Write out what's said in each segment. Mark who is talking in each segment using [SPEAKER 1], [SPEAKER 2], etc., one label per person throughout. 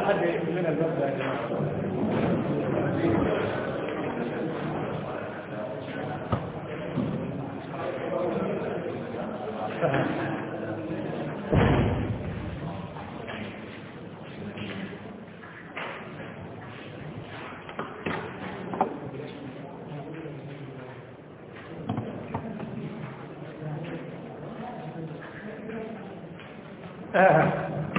[SPEAKER 1] حد يقفل لنا الباب ده يا جماعة. آه.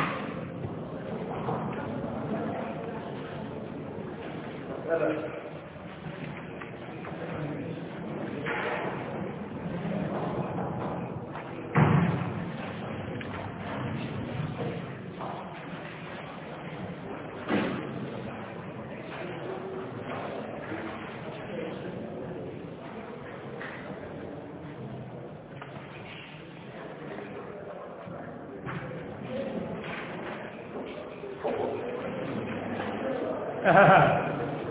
[SPEAKER 1] آه.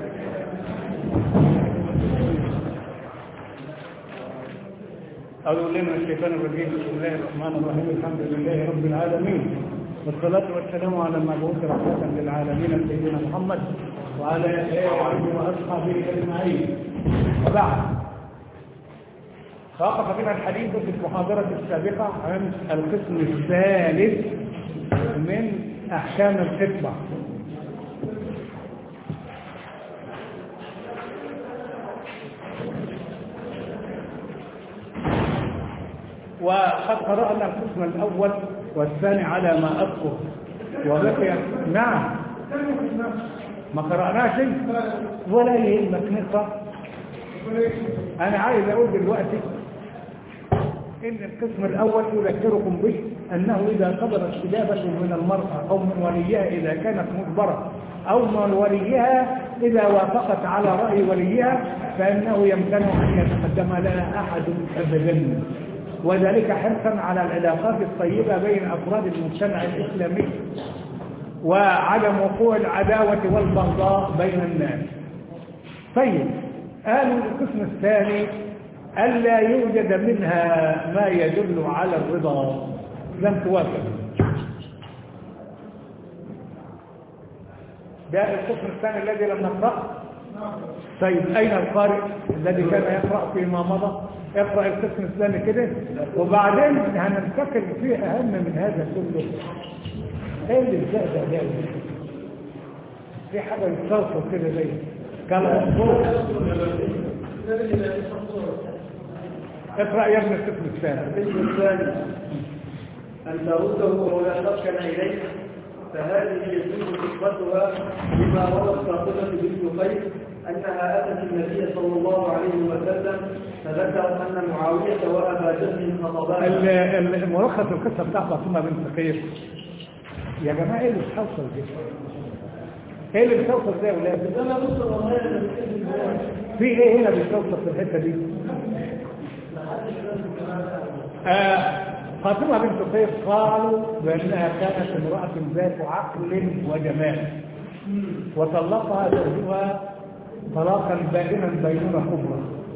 [SPEAKER 1] أعوذ بالله من الشيطان الرجيم بسم الله الرحمن الرحيم الحمد لله رب العالمين والصلاة والسلام على المبعوث رحمة للعالمين سيدنا محمد وعلى آله وأصحابه أجمعين وبعد توقف بنا الحديث في المحاضرة السابقة عن القسم الثالث من أحكام الخطبة وقد قرأنا القسم الأول والثاني على ما أذكر وبقي نعم ما قرأناش ولا يهمك نقرأ أنا عايز أقول دلوقتي إن القسم الأول يذكركم به أنه إذا صدرت كتابة من المرأة أو من وليها إذا كانت مجبرة أو من وليها إذا وافقت على رأي وليها فإنه يمكن أن يتقدم لها أحد أبدا وذلك حرصا على العلاقات الطيبة بين أفراد المجتمع الإسلامي وعدم وقوع العداوة والبغضاء بين الناس طيب قالوا القسم الثاني ألا يوجد منها ما يدل على الرضا لم توافق ده القسم الثاني الذي لم نقرأ طيب أين القارئ الذي كان يقرأ فيما مضى اقرأ القسم الثاني كده وبعدين هننتقل فيه أهم من هذا كله ايه اللي ازاي ده ده في حاجة يتصرفوا كده زي كالأسبوع اقرأ يا ابن القسم الثاني
[SPEAKER 2] القسم الثاني أن ترده ولا تركن إليه فهذه يجوز نسبتها لما روى الساقطة بنت قيس أنها أتت النبي صلى الله عليه وسلم فذكرت أن معاوية وأبا جهل خطباها
[SPEAKER 1] ال- ال- الملخص القصة بتاع فاطمة بنت قيس يا جماعة ايه اللي بتحصل دي ايه اللي بتوصل ده يا ولاد
[SPEAKER 2] إنما بص والله
[SPEAKER 1] في ايه هنا بيتوصل في الحتة دي آه فاطمة بنت قيس قالوا بأنها كانت امرأة ذات عقل وجمال وطلقها زوجها طلاقا بائنا بينونة كبرى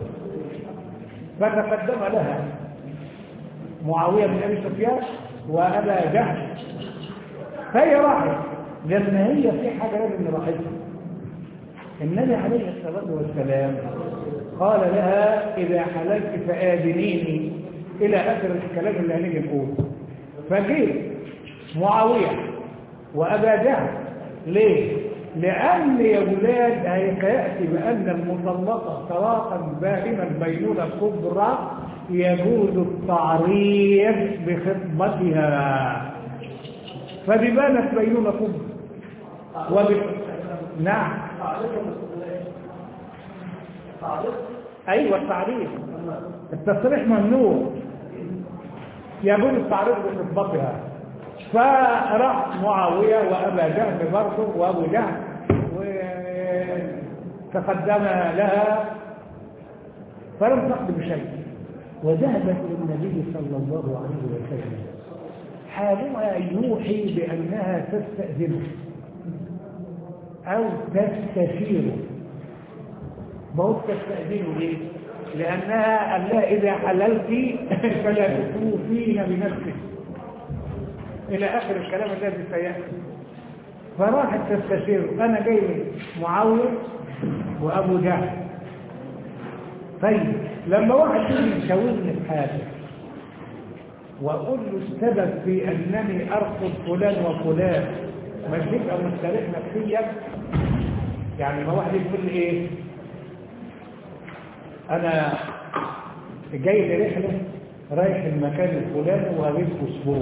[SPEAKER 1] فتقدم لها معاوية بن أبي سفيان وأبا جهل فهي راحت لما هي في حاجة لازم نراحتها النبي عليه الصلاة والسلام قال لها إذا حللت فآذنيني إلى آخر الكلام اللي هنيجي نقوله فجيت معاوية وأبا جهل ليه؟ لأن يا ولاد هيأتي بأن المطلقة طلاقا بائنا بينونة كبرى يجوز التعريض بخطبتها فببانت بينونة كبرى وب... نعم أيوة التعريض التصريح ممنوع يجوز التعريض بخطبتها فراح معاوية وأبا جهل برضه وأبو جهل وتقدم لها فلم تقدم شيء وذهبت للنبي صلى الله عليه وسلم حالها يوحي بأنها تستأذنه أو تستشيره ما هو تستأذنه ليه؟ لأنها قال لها إذا حللت فلا تكوفين بنفسك إلى آخر الكلام الذي سيأتي فراحت تستشيره انا جاي لي معاويه وابو جهل طيب لما واحد يجي يشاورني في حاجه واقول له السبب في انني ارفض فلان وفلان ما تبقى مستريح نفسيا يعني ما واحد يقول لي ايه انا جاي لرحله رايح المكان الفلاني وهغيب اسبوع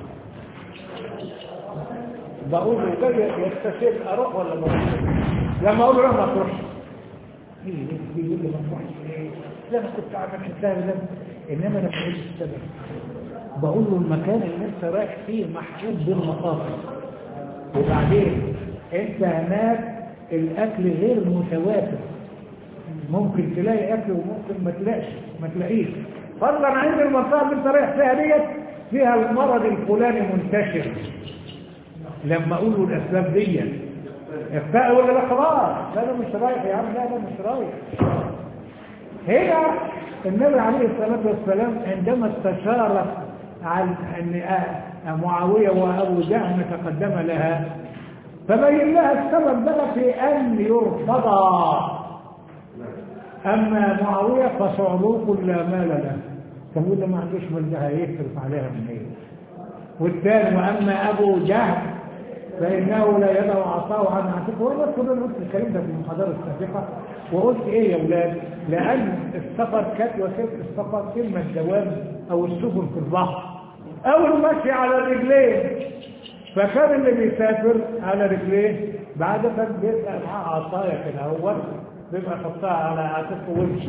[SPEAKER 1] بقول له جاي يستشير اروح ولا ما اروحش لما اقول له ما تروحش ايه بيقول لي ما تروحش ايه لا انا كنت عامل حسابي ده انما انا مش السبب بقول له المكان اللي انت رايح فيه محجوب بالمقاصد وبعدين انت هناك الاكل غير متواتر ممكن تلاقي اكل وممكن ما تلاقيش ما تلاقيش فضلا عند المنطقه اللي انت رايح فيها ديت فيها المرض الفلاني منتشر لما اقول له الاسباب دي اختاء ولا لا خلاص لا انا مش رايح يا عم لا انا مش رايح هنا النبي عليه الصلاه والسلام عندما استشار عن ان معاويه وابو جهل تقدم لها فبين لها السبب بقى في ان يرفضا اما معاويه فصعلوك لا مال له تقول له ما عندوش مال هيصرف عليها منين والثاني واما ابو جهل فانه لا يدع عصاه عن عاتقه وانا كنا قلت الكلام ده في المحاضره السابقه وقلت ايه يا اولاد لان السفر كانت وسيله السفر اما الدوام او السفن في البحر او المشي على الرجلين فكان اللي بيسافر على رجليه بعد كان بيبقى معاه عصايه كده هو بيبقى حطها على عاتقه ويمشي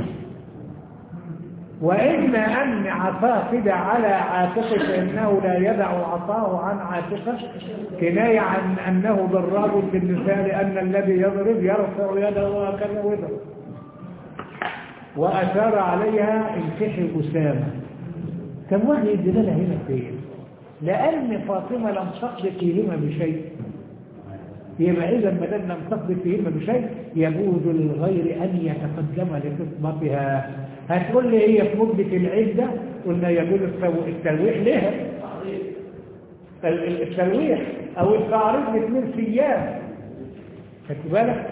[SPEAKER 1] وإن أن عصاه كده على عاتقه فإنه لا يدع عصاه عن عاتقه كناية عن أنه ضراب بالنساء لأن الذي يضرب يرفع يده وهكذا ويضرب وأشار عليها انكحي أسامة كم واحد يدلنا هنا فين لأن فاطمة لم تقضي فيهما بشيء يبقى إذا ما دام لم تقضي فيهما بشيء يجوز للغير أن يتقدم لخطبتها هتقول لي هي في مدة العدة قلنا يجوز التلويح لها التلويح أو التعريض لاثنين أيام خدت بالك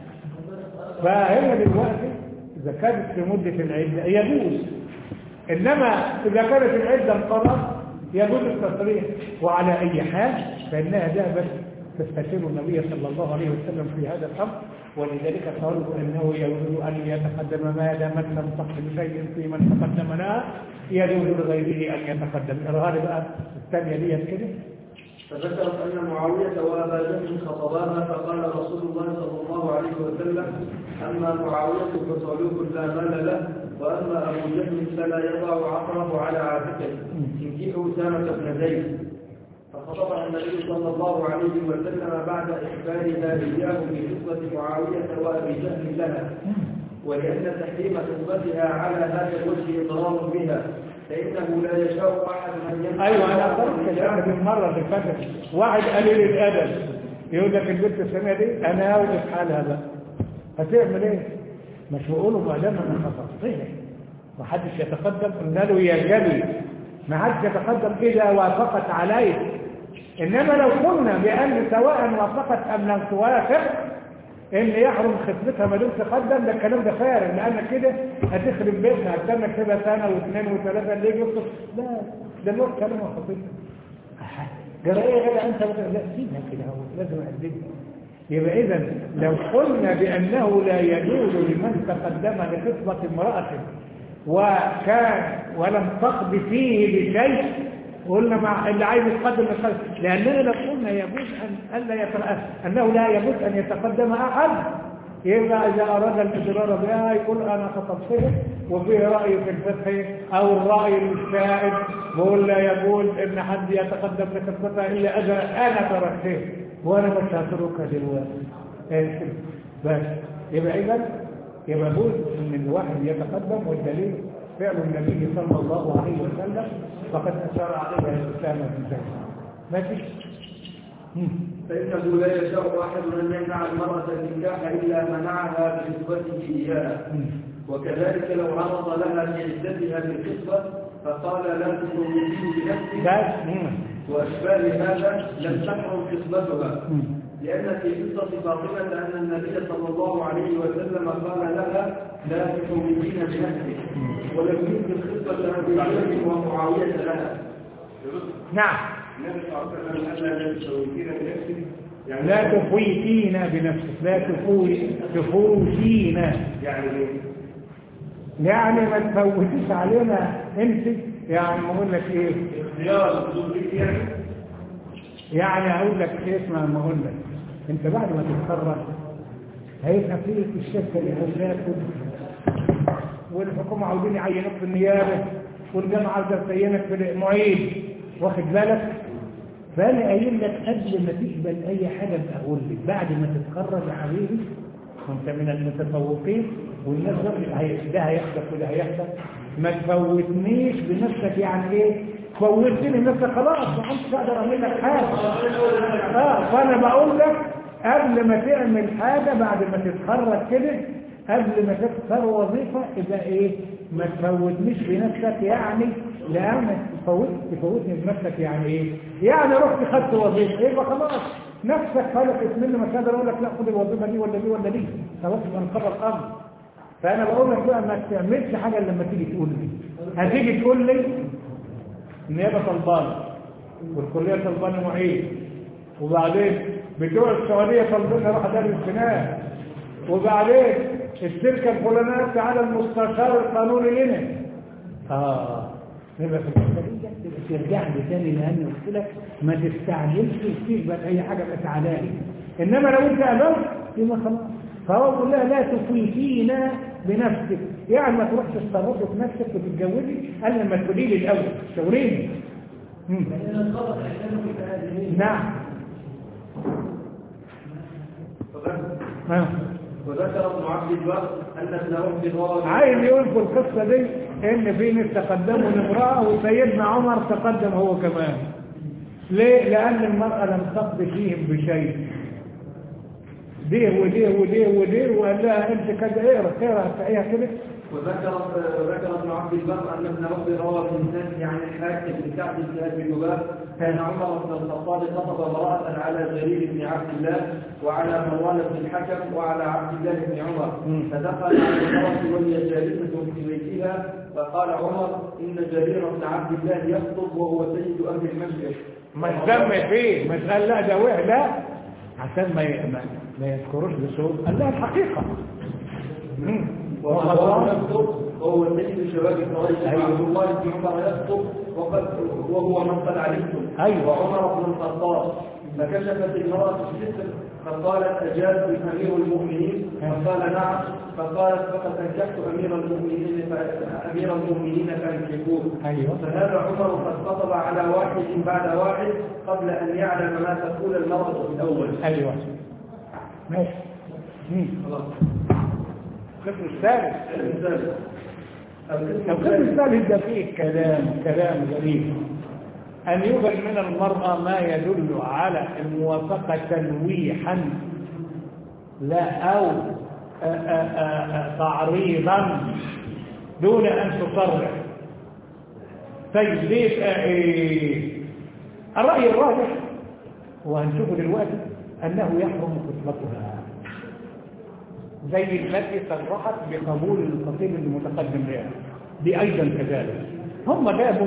[SPEAKER 1] فهي دلوقتي إذا كانت في مدة العدة يجوز إنما إذا كانت العدة انقضت يجوز التصريح وعلى أي حال فإنها ذهبت تستشير النبي صلى الله عليه وسلم في هذا الأمر ولذلك قالوا أنه يجوز أن يتقدم ما دامت لم تقل شيء في من تقدم لها يجوز لغيره أن يتقدم الغالب بقى الثانية دي كده
[SPEAKER 2] فذكرت أن معاوية وأبا جهل خطباها فقال رسول الله صلى الله عليه وسلم أما معاوية فصلوك لا مال له وأما أبو جهل فلا يضع عقره على عاتقه انكحوا أسامة بن زيد فخطبها النبي صلى الله عليه وسلم بعد إخبارها إياه بقصة معاوية وأبي جهل لها ولأن تحريم خطبتها على هذا الوجه إضرار بها فإنه لا يشاء أحد أن يمنع
[SPEAKER 1] أيوة أنا قلت كلامك المرة اللي فاتت واحد قليل الأدب يقول لك البنت السنة دي أنا أوقف حالها بقى هتعمل إيه؟ مش بقوله ما دام أنا خطبت محدش يتقدم قلنا له يا جبي ما حدش يتقدم إذا وافقت عليه إنما لو قلنا بأن سواء وافقت أم لم توافق إن يحرم خدمتها ما دمت تقدم ده الكلام ده فارغ لأن كده هتخرب بيتها هتستنى كده سنة واثنين وثلاثة اللي يجي يخطب لا ده الوقت كلام خطيبها جرائية غير أنت بقى لا سيبها كده هو لازم أقدمها يبقى إذا لو قلنا بأنه لا يجوز لمن تقدم لخطبة امرأة وكان ولم تقضي فيه بشيء قلنا مع اللي عايز يتقدم يتقدم لأننا لو قلنا يجوز أن ألا يتقدم أنه لا يجوز أن يتقدم أحد يبقى إذا أراد الإضرار بها يقول أنا خطبته وفيه رأي في الفقه أو الرأي السائد بقول لا يقول إن حد يتقدم لخطبتها إلا إذا أنا تركته وأنا مش هتركها دلوقتي بس يبقى إذا يبقى جزء ان الواحد يتقدم والدليل فعل النبي صلى الله عليه وسلم فقد اشار عليها الاسلام في ذلك ماشي
[SPEAKER 2] فإنه لا يشاء أحد أن يمنع المرأة النكاح إلا منعها بخطبته إياها وكذلك لو عرض لها في عدتها بالخطبة فقال لا تزوجيه بنفسك
[SPEAKER 1] بس
[SPEAKER 2] وأشباه هذا لم تحرم خطبتها لأن في قصة فاطمة أن النبي صلى الله عليه وسلم قال لها لا تحولين بنفسك ولم ينزل خطة أبي بكر ومعاوية لها
[SPEAKER 1] نعم
[SPEAKER 3] النبي صلى الله عليه وسلم قال لا تسويتين بنفسك يعني
[SPEAKER 1] لا تفوتين بنفسك لا تفوي تفوتين
[SPEAKER 3] يعني ايه؟
[SPEAKER 1] يعني ما تفوتيش علينا انت يعني ما اقول لك ايه
[SPEAKER 3] اختيار بدون ليك يعني
[SPEAKER 1] يعني اقول لك ايه اسمع ما اقول لك انت بعد ما تتخرج هيبقى في الشركه الاعلانات والحكومه عاوزين يعينوك في النيابه والجامعه عاوزه تعينك في المعيد واخد بالك فانا قايل لك قبل ما تقبل اي حاجه ابقى اقول لك بعد ما تتخرج يا حبيبي وانت من المتفوقين والناس دول هي- ده هيحصل وده هيحصل ما تفوتنيش بنفسك يعني ايه فوتني نفسك خلاص ما كنتش اقدر اعمل لك حاجه اه فانا بقول لك قبل ما تعمل حاجه بعد ما تتخرج كده قبل ما تختار وظيفه يبقى ايه ما تفوتنيش بنفسك يعني لان تفوت تفوتني بنفسك يعني ايه يعني رحت خدت وظيفه يبقى خلاص نفسك خلقت مني مش قادر اقول لك لا خد الوظيفه دي ولا دي ولا دي خلاص يبقى انقضى الامر فانا بقول لك بقى ما تعملش حاجه إلا لما تيجي تقول لي هتيجي تقول لي النيابه طلبانه والكليه طلبانه معيد وبعدين بتوع السعوديه طالبين اروح ادرس هناك وبعدين الشركه الفلانيه تعالى المستشار القانوني لنا اه يبقى في الحته دي تبقى ترجع لي تاني لان قلت لك ما تستعجلش وتقبل اي حاجه بقت علاني انما لو انت قبلت يبقى خلاص فهو بيقول لها لا تفوتينا بنفسك يعني ما تروحش تسترد في نفسك وتتجوزي قال لما تقولي لي الاول شاوريني مم. نعم ها.
[SPEAKER 2] وذكر ابن عبد البر أن ابن عبد الغار
[SPEAKER 1] عايز يقول في القصة دي ان في ناس تقدموا لامرأة وسيدنا عمر تقدم هو كمان ليه؟ لأن المرأة لم تقضي فيهم بشيء ديه وديه وديه وديه وقال لها انت كذا اقرا اقرا هتلاقيها كده
[SPEAKER 2] وذكر ذكر ابن عبد البر ان ابن عبد روى في الناس عن الحاكم بن كعب بن ابي لباب كان عمر بن الخطاب خطب امراه على جرير بن عبد الله وعلى مروان بن الحكم وعلى عبد الله بن عمر
[SPEAKER 1] مم.
[SPEAKER 2] فدخل على المراه وهي جالسه في بيتها فقال عمر ان جرير بن عبد الله يخطب وهو سيد اهل المشرق
[SPEAKER 1] مش ذم فيه مش قال لا ده وحش لا عشان ما ي- ما, ما يذكروش بسوء قال لها الحقيقة مم.
[SPEAKER 2] ومروان
[SPEAKER 1] وغضبان.
[SPEAKER 2] يخطب وهو سيد شباب قريش
[SPEAKER 1] أيوة.
[SPEAKER 2] وعبد الله بن عمر يخطب وقد وهو من قد علمتم
[SPEAKER 1] أيوة.
[SPEAKER 2] وعمر بن الخطاب فكشفت المرأة الستر فقالت أجاز أمير المؤمنين فقال نعم فقالت فقد أنكحت أمير المؤمنين ف- أمير المؤمنين فأنكحوه
[SPEAKER 1] أيوة.
[SPEAKER 2] فهذا عمر قد خطب على واحد بعد واحد قبل أن يعلم ما تقول المرأة الأول
[SPEAKER 1] ايوه ماشي مم.
[SPEAKER 2] خلاص.
[SPEAKER 1] القسم الثالث
[SPEAKER 2] الثالث. القسم
[SPEAKER 1] القسم
[SPEAKER 2] الثالث
[SPEAKER 1] الثالث ده فيه كلام كلام غريب أن يوجد من المرأة ما يدل على الموافقة تلويحا لا أو آآ آآ آآ تعريضا دون أن تصرح طيب ليه يبقى إيه؟ الرأي الراجح وهنشوفه دلوقتي أنه يحرم خطبتها زي التي صرحت بقبول الخطيب المتقدم لها دي ايضا كذلك هم جابوا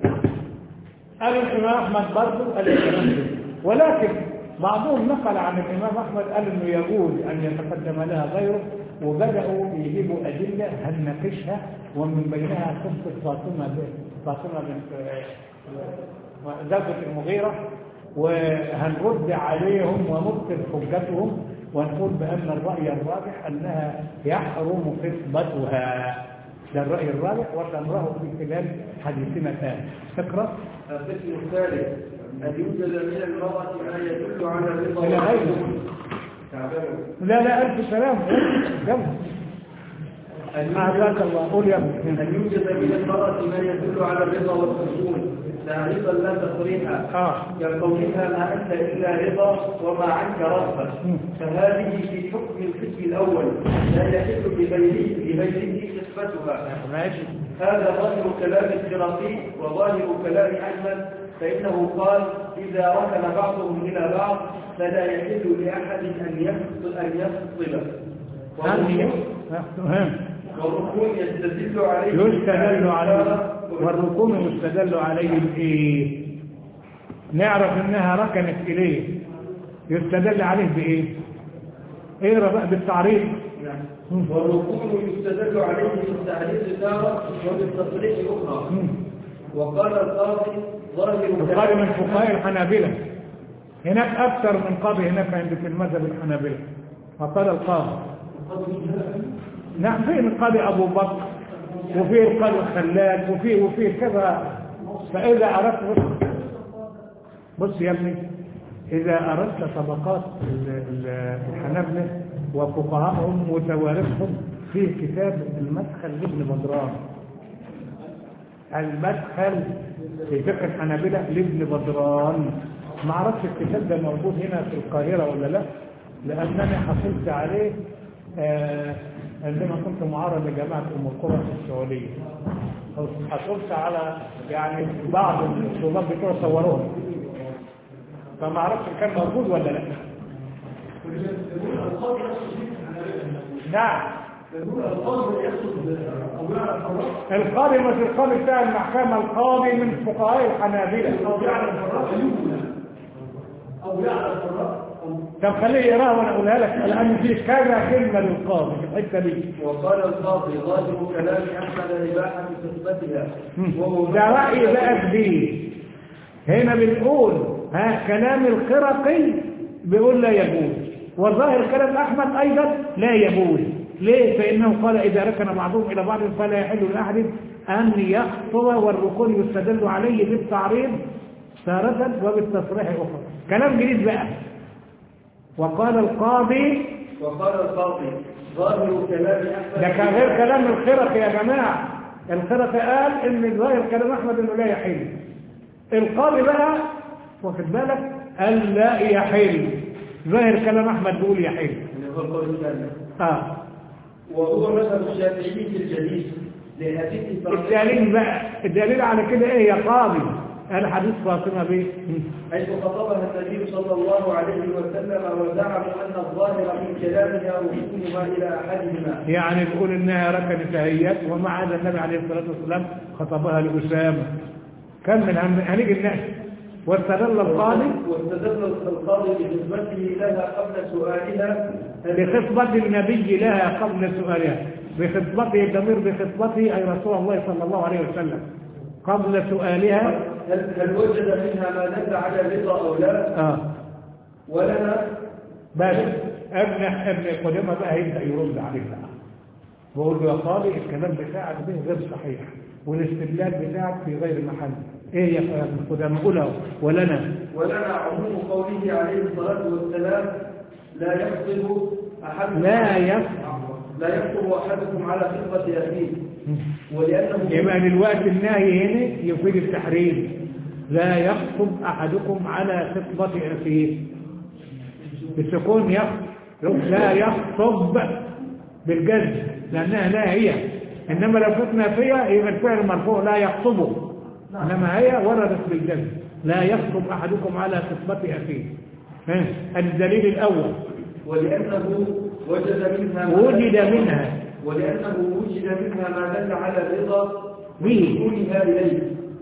[SPEAKER 1] قالوا الامام احمد برضه قال الكلام ده ولكن بعضهم نقل عن الامام احمد قال انه يجوز ان يتقدم لها غيره وبداوا يجيبوا ادله هنناقشها ومن بينها قصه فاطمه بنت فاطمه بنت آه، زوجة المغيرة وهنرد عليهم ونبطل حجتهم ونقول بأن الرأي الراجح أنها يحرم خطبتها ده الرأي الراجح وسنراه في خلال حديثنا الآن اقرأ
[SPEAKER 2] القسم الثالث أن يوجد من المرأة ما يدل على الرضا
[SPEAKER 1] إلى غيره.
[SPEAKER 2] والسكون. تعبان.
[SPEAKER 1] لا لا ألف سلام جمع
[SPEAKER 2] أن يوجد-
[SPEAKER 1] أعزاك الله قول يا ابني
[SPEAKER 2] أن يوجد من المرأة ما يدل على الرضا والسكون تعريضا لا تصريحا
[SPEAKER 1] آه
[SPEAKER 2] كقولها ما أنت إلا رضا وما عنك رغبة
[SPEAKER 1] مم.
[SPEAKER 2] فهذه في حكم القسم الأول لا يحل بغيره بغيره نسبتها
[SPEAKER 1] ماشي
[SPEAKER 2] هذا ظاهر كلام الخرقي وظاهر كلام أحمد فإنه قال إذا ركن بعضهم إلى بعض فلا يحل لأحد أن يفصل أن يفصل
[SPEAKER 1] هل ها.
[SPEAKER 2] والركون يستدل عليه
[SPEAKER 1] يستدل عليه والركون يستدل عليه بإيه نعرف انها ركنت اليه يستدل عليه بايه اقرا بقى بالتعريف
[SPEAKER 2] والركون يستدل عليه بالتعريف تارة وبالتصريح أخرى
[SPEAKER 1] مم.
[SPEAKER 2] وقال القاضي ظاهر
[SPEAKER 1] وقال من فقهاء الحنابلة هناك أكثر من قاضي هناك عند في المذهب الحنابلة وقال القاضي نعم في القاضي أبو بكر وفي القاضي الخلال وفي وفي كذا فإذا أردت بص, بص يا ابني إذا أردت طبقات ال- ال- الحنابلة وفقهائهم وتوارثهم في كتاب المدخل لابن بدران المدخل في فقه الحنابلة لابن بدران ما اعرفش الكتاب ده موجود هنا في القاهرة ولا لا لأنني حصلت عليه آه، عندما كنت معارض لجامعة أم القرى في السعودية حصلت على يعني بعض الطلاب بتوع صوروها فما اعرفش إن كان موجود ولا لا نعم القاضي مش القاضي بتاع المحكمة القاضي من فقهاء الحنابلة
[SPEAKER 2] أو يعلم الرأي
[SPEAKER 1] طب خليه يقراها وانا اقولها لك لان في كذا كلمه للقاضي في الحته دي
[SPEAKER 2] وقال القاضي ظاهر كلام أحمد إباحة خطبتها وهو
[SPEAKER 1] ده راي بقى جديد هنا بنقول ها كلام القرقي بيقول لا يجوز وظاهر كلام احمد ايضا لا يجوز ليه فانه قال اذا ركن بعضهم الى بعض فلا يحل لاحد ان يخطب والركون يستدل عليه بالتعريض تارة وبالتصريح اخرى كلام جديد بقى وقال القاضي
[SPEAKER 2] وقال القاضي ظاهر كلام أحمد
[SPEAKER 1] ده كان غير كلام الخرق يا جماعة الخرق قال ان ظاهر كلام احمد انه لا يحل القاضي بقى واخد بالك قال لا يحل ظاهر كلام احمد بيقول يحل
[SPEAKER 2] يعني هو القول الثاني
[SPEAKER 1] اه
[SPEAKER 2] وهو مذهب الشافعي في الجديد لحديث فاطمة
[SPEAKER 1] الدليل بقى الدليل على كده ايه يا قاضي قال حديث فاطمه بيه
[SPEAKER 2] حيث خطبها النبي صلى الله عليه وسلم وزعموا أن الظاهر من كلامها ركونها إلى أحدهما
[SPEAKER 1] يعني بيقول انها ركنت هيت ومع هذا النبي عليه الصلاه والسلام خطبها لاسامه كمل هن- هنيجي الناس واستدل القاضي
[SPEAKER 2] واستدل القاضي بخدمته لها قبل سؤالها
[SPEAKER 1] بخطبة النبي لها قبل سؤالها بخطبته الضمير بخطبته أي رسول الله صلى الله عليه وسلم قبل سؤالها
[SPEAKER 2] هل, هل وجد منها ما دل على الرضا أو لا
[SPEAKER 1] آه
[SPEAKER 2] ولنا
[SPEAKER 1] بس ابن ابن قدامة بقى هيبدأ يرد عليه بقى بقول له يا قاضي الكلام بتاعك ده غير صحيح والاستدلال بتاعك في غير محل ايه يا ابن قدامة قوله ولنا
[SPEAKER 2] ولنا عموم قوله عليه الصلاة والسلام لا يخطب أحد
[SPEAKER 1] لا يصح
[SPEAKER 2] لا يخطب أحدكم على خطبة أخيه ولأنه
[SPEAKER 1] يبقى دلوقتي النهي هنا يفيد التحريم لا يخطب احدكم على خطبة اخيه بالسكون يخطب لا يخطب بالجزم لانها لا هي انما لو كنت نافيه يبقى الفعل مرفوع لا يخطبه انما هي وردت بالجزم لا يخطب احدكم على خطبة اخيه ها؟ الدليل الاول
[SPEAKER 2] ولأنه وجد منها ما
[SPEAKER 1] وجد منها
[SPEAKER 2] ولأنه وجد منها ما دل على الرضا
[SPEAKER 1] به.
[SPEAKER 2] بدخولها إليه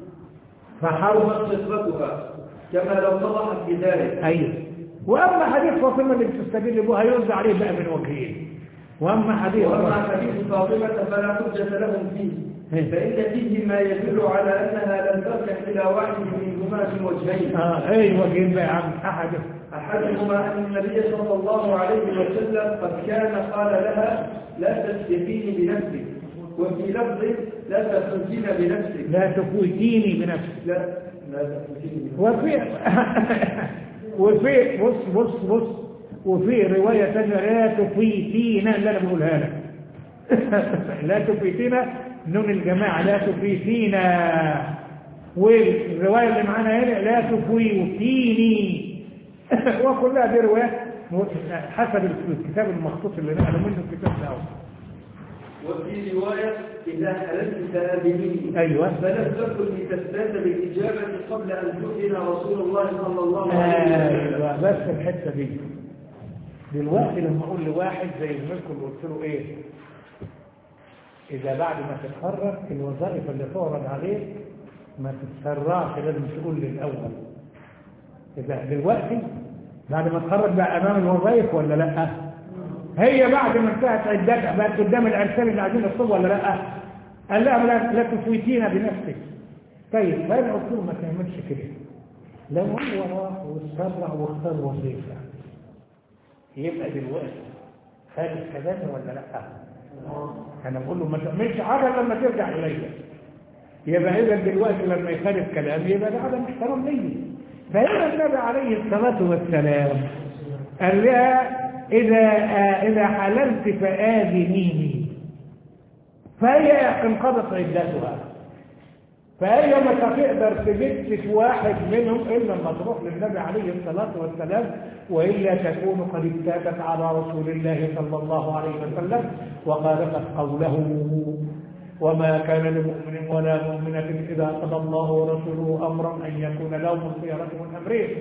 [SPEAKER 1] فحرم
[SPEAKER 2] حرمت خطبتها كما لو صلحت بذلك
[SPEAKER 1] ايوه واما حديث فاطمه اللي بتستدل به هيرد عليه بقى من وجهين واما حديث
[SPEAKER 2] وأما حديث فاطمة فلا حجة لهم فيه
[SPEAKER 1] إيه.
[SPEAKER 2] فإن فيه ما يدل على أنها لم ترجع إلى واحد منهما من وجهين
[SPEAKER 1] اه ايه وجهين بقى يا عم احد
[SPEAKER 2] أحدهما أن النبي صلى الله عليه وسلم قد كان قال لها لا تسبقيني بنفسك وفي لفظ لا تخرجين بنفسك
[SPEAKER 1] لا تفوتيني بنفسك
[SPEAKER 2] لا لا تخرجين بنفسك
[SPEAKER 1] وفي وفي بص بص بص وفي رواية تانية لا تفيتينا اللي انا بقولها لك لا تفيتينا نون الجماعة لا تفيتينا والرواية اللي معانا هنا لا تفوتيني وكلها دي روايات حسب الكتاب المخصوص اللي نقلوا منه الكتاب الأول
[SPEAKER 2] وفي رواية إذا حللت فآذنيني
[SPEAKER 1] أيوة
[SPEAKER 2] فلم تكن لتزداد بالإجابة قبل أن تؤذن رسول الله صلى الله عليه وسلم
[SPEAKER 1] ايوه بس الحته دي دلوقتي لما اقول لواحد زي الملك اللي قلت له ايه اذا بعد ما تتخرج الوظائف اللي تعرض عليك ما تتسرعش لازم تقول لي الاول اذا دلوقتي بعد ما تخرج بقى امام الوظائف ولا لا هي بعد ما انتهت عدتها بقت قدام الارسال اللي عايزين يطلبوا ولا لا قال لها لا, لا تفوتينا بنفسك طيب فانا قلت له ما تعملش كده لو هو راح واتسرع واختار وظيفة يبقى دلوقتي خالف كلامي ولا لا انا بقول له ما تعملش حاجة لما ترجع الي يبقى اذا دلوقتي لما يخالف كلامي يبقى ده عدم احترام لي فهنا النبي عليه الصلاة والسلام قال لها إذا آه إذا حللت فآذنيني فهي انقضت عدتها فهي ما تقدر تجد في واحد منهم إلا لما تروح للنبي عليه الصلاة والسلام وإلا تكون قد ابتدت على رسول الله صلى الله عليه وسلم وخالفت قوله وما كان لمؤمن ولا مؤمنة إذا قضى الله ورسوله أمرا أن يكون لهم الخيرة من أمرهم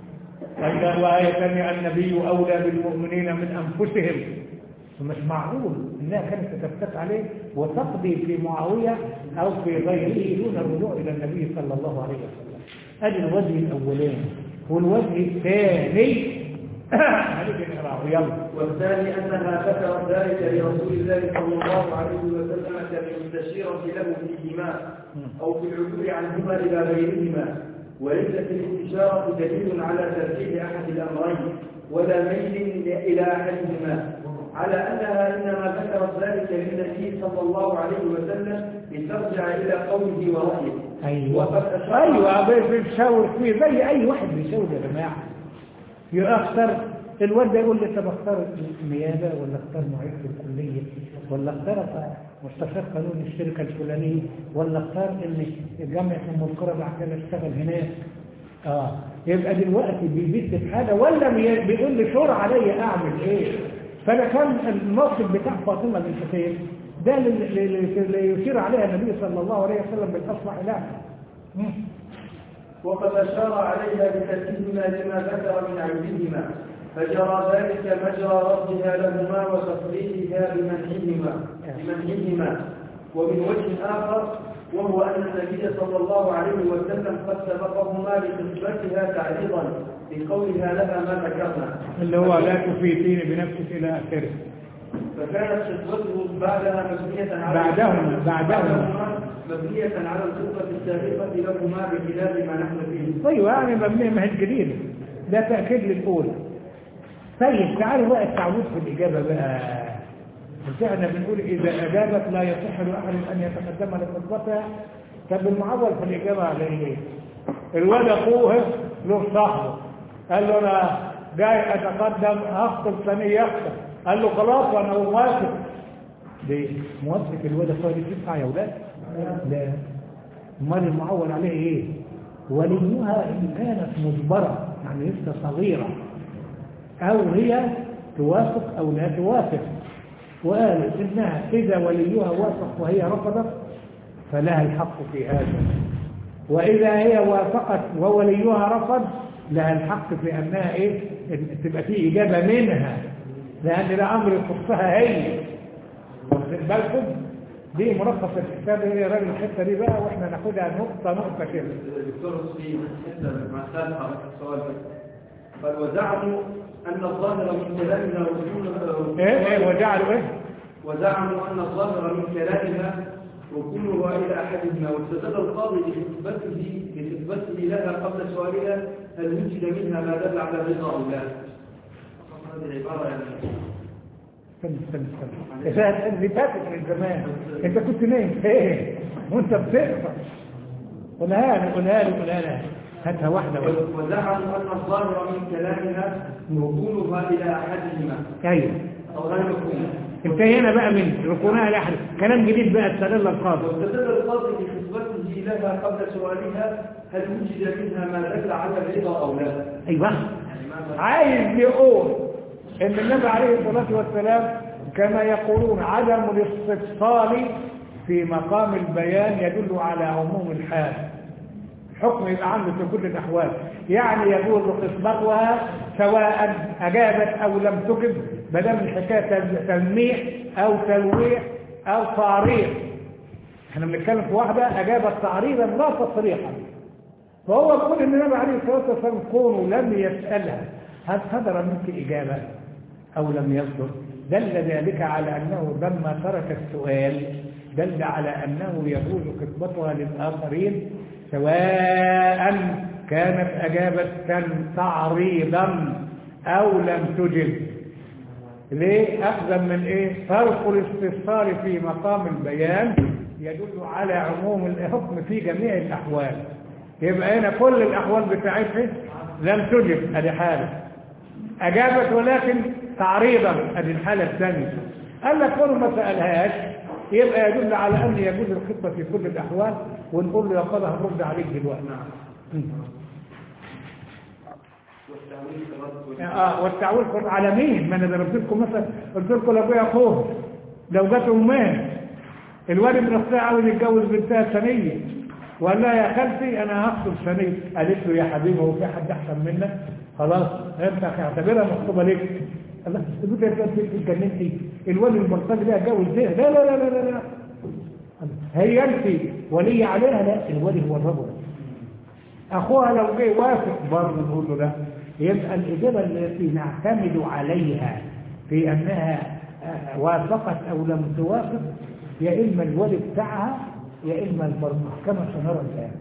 [SPEAKER 1] وآية ثانية النبي أولى بالمؤمنين من أنفسهم مش معقول انها كانت تتفتت عليه وتقضي في معاوية او في غيره دون الرجوع الى النبي صلى الله عليه وسلم ادي الوجه الاولاني والوجه الثاني هنيجي نقراه يلا
[SPEAKER 2] والثاني أنها ذكرت ذلك لرسول الله صلى الله عليه وسلم كالمستشيرة له فيهما أو في العدول عنهما إلى غيرهما وليست الاستشارة دليل على ترجيح أحد الأمرين ولا ميل إلى أحدهما على أنها إنما ذكرت ذلك للنبي صلى الله عليه وسلم لترجع إلى قوله ورأيه
[SPEAKER 1] ايوه
[SPEAKER 2] وقد أشار
[SPEAKER 1] ايوه بتشاور فيه زي اي واحد بيشاور يا جماعه يختار الواد ده يقول لي طب اختار النيابه ولا اختار معيد في الكليه ولا اختار مستشار قانون الشركه الفلانيه ولا اختار ان جامعه ام القرى بعد كده اشتغل هناك اه يبقى دلوقتي بيبيت في حاجه ولا بي- بيقول لي شور عليا اعمل ايه فانا كان الموقف بتاع فاطمه بنت قيس ده اللي اللي- اللي يشير عليها النبي صلى الله عليه وسلم بالاصلح لها مم.
[SPEAKER 2] وقد أشار عليها بترتيبها لما ذكر من عيبهما فجرى ذلك مجرى ردها لهما وتصريحها بمنعهما بمنعهما ومن وجه آخر وهو أن النبي صلى الله عليه وسلم قد سبقهما لخطبتها تعريضا بقولها لها ما ذكرنا
[SPEAKER 1] اللي هو لا تفيتيني بنفسك الى اخره
[SPEAKER 2] فكانت خطبته بعدها مبنية على
[SPEAKER 1] بعدهما- بعدهما.
[SPEAKER 2] مبنية على الخطبة السابقة لهما بخلاف ما نحن فيه
[SPEAKER 1] ايوه يعني مبنيه ما هي جديده ده تاكيد للاولى طيب تعالوا بقى التعويض في الاجابه بقى مش احنا بنقول اذا اجابت لا يصح لاحد ان يتقدم لخطبتها طب المعول في الاجابه على ايه؟ الواد اخوه له صاحبه قال له انا جاي اتقدم اخطب ثاني يخطب قال له خلاص وانا موافق دي موافقه الواد اخوه دي تنفع يا ولاد؟ لا امال المعول عليه ايه؟ وليها ان كانت مجبره يعني لسه صغيره او هي توافق او لا توافق وقالت انها اذا وليها وافق وهي رفضت فلها الحق في هذا واذا هي وافقت ووليها رفض لها الحق في انها ايه إن تبقى في اجابه منها لان ده امر يخصها هي واخدين بالكم دي ملخص الكتاب ايه راجل الحته دي بقى واحنا ناخدها نقطه نقطه كده
[SPEAKER 2] الدكتور في حتة مع سابقة السؤال قال وزعموا أن الظاهر من كلامنا ركون
[SPEAKER 1] ايه ايه وجعلوا ايه
[SPEAKER 2] وزعموا أن الظاهر من كلامها ركونها إلى أحدهما واستدل القاضي لإثباته لإثباته لها قبل سؤالها هل وجد منها ما دل على رضا أو لا؟ هذه العبارة يعني
[SPEAKER 1] استنى استنى استنى إذا اللي فاتت من زمان انت كنت نايم ايه وانت بتقرا قولها لي قولها لي قولها لي هاتها واحده واحده
[SPEAKER 2] وزعموا أن الظاهر من كلامها ركونها إلى أحدهما
[SPEAKER 1] ايوه
[SPEAKER 2] أو غير ركونها
[SPEAKER 1] انتهينا بقى من ركونها لاحد كلام جديد بقى استدل القاضي
[SPEAKER 2] واستدل القاضي بخطبته لها قبل سؤالها هل وجد منها ما دل على الرضا او لا؟
[SPEAKER 1] ايوه
[SPEAKER 2] يعني ماذا؟
[SPEAKER 1] عايز يقول ان النبي عليه الصلاه والسلام كما يقولون عدم الاستفصال في مقام البيان يدل على عموم الحال حكم يبقى عنده في كل الأحوال يعني يجوز خصمتها سواء أجابت أو لم تجب بدل الحكاية تلميح أو تلويح أو تعريض احنا بنتكلم في واحدة أجابت تعريضا لا تصريحا فهو بيقول ان النبي عليه الصلاة والسلام كونه لم يسألها هل صدر منك إجابة أو لم يصدر دل ذلك على أنه لما ترك السؤال دل على أنه يجوز خطبتها للآخرين سواء كانت أجابة تعريضا أو لم تجب ليه أخذا من إيه فرق الاستفسار في مقام البيان يدل على عموم الحكم في جميع الأحوال يبقى هنا كل الأحوال بتاعتها لم تجب ادي حالة أجابت ولكن تعريضا ادي الحالة الثانية قال لك كل ما سألهاش يبقى يدل على أن يجوز الخطة في كل الأحوال ونقول له يا قضى هنرد عليك دلوقتي نعم اه والتعويل كنت على مين ما انا ضربت لكم مثلا قلت لكم لابويا اخوه لو جت امها الوالد من اختها عاوز يتجوز بنتها ثانيه وقال لها يا خالتي انا هخطب ثانيه قالت له يا حبيبي هو في حد احسن منك خلاص انت اعتبرها مخطوبه ليك الله انت انت اتجننتي الولي البلطجي ده اتجوز ده لا لا لا لا لا هي انت ولي عليها لا الولي هو الرجل اخوها لو جه وافق برضه نقول له لا يبقى الاجابه التي نعتمد عليها في انها وافقت او لم توافق يا اما الولي بتاعها يا اما المرمى كما سنرى الان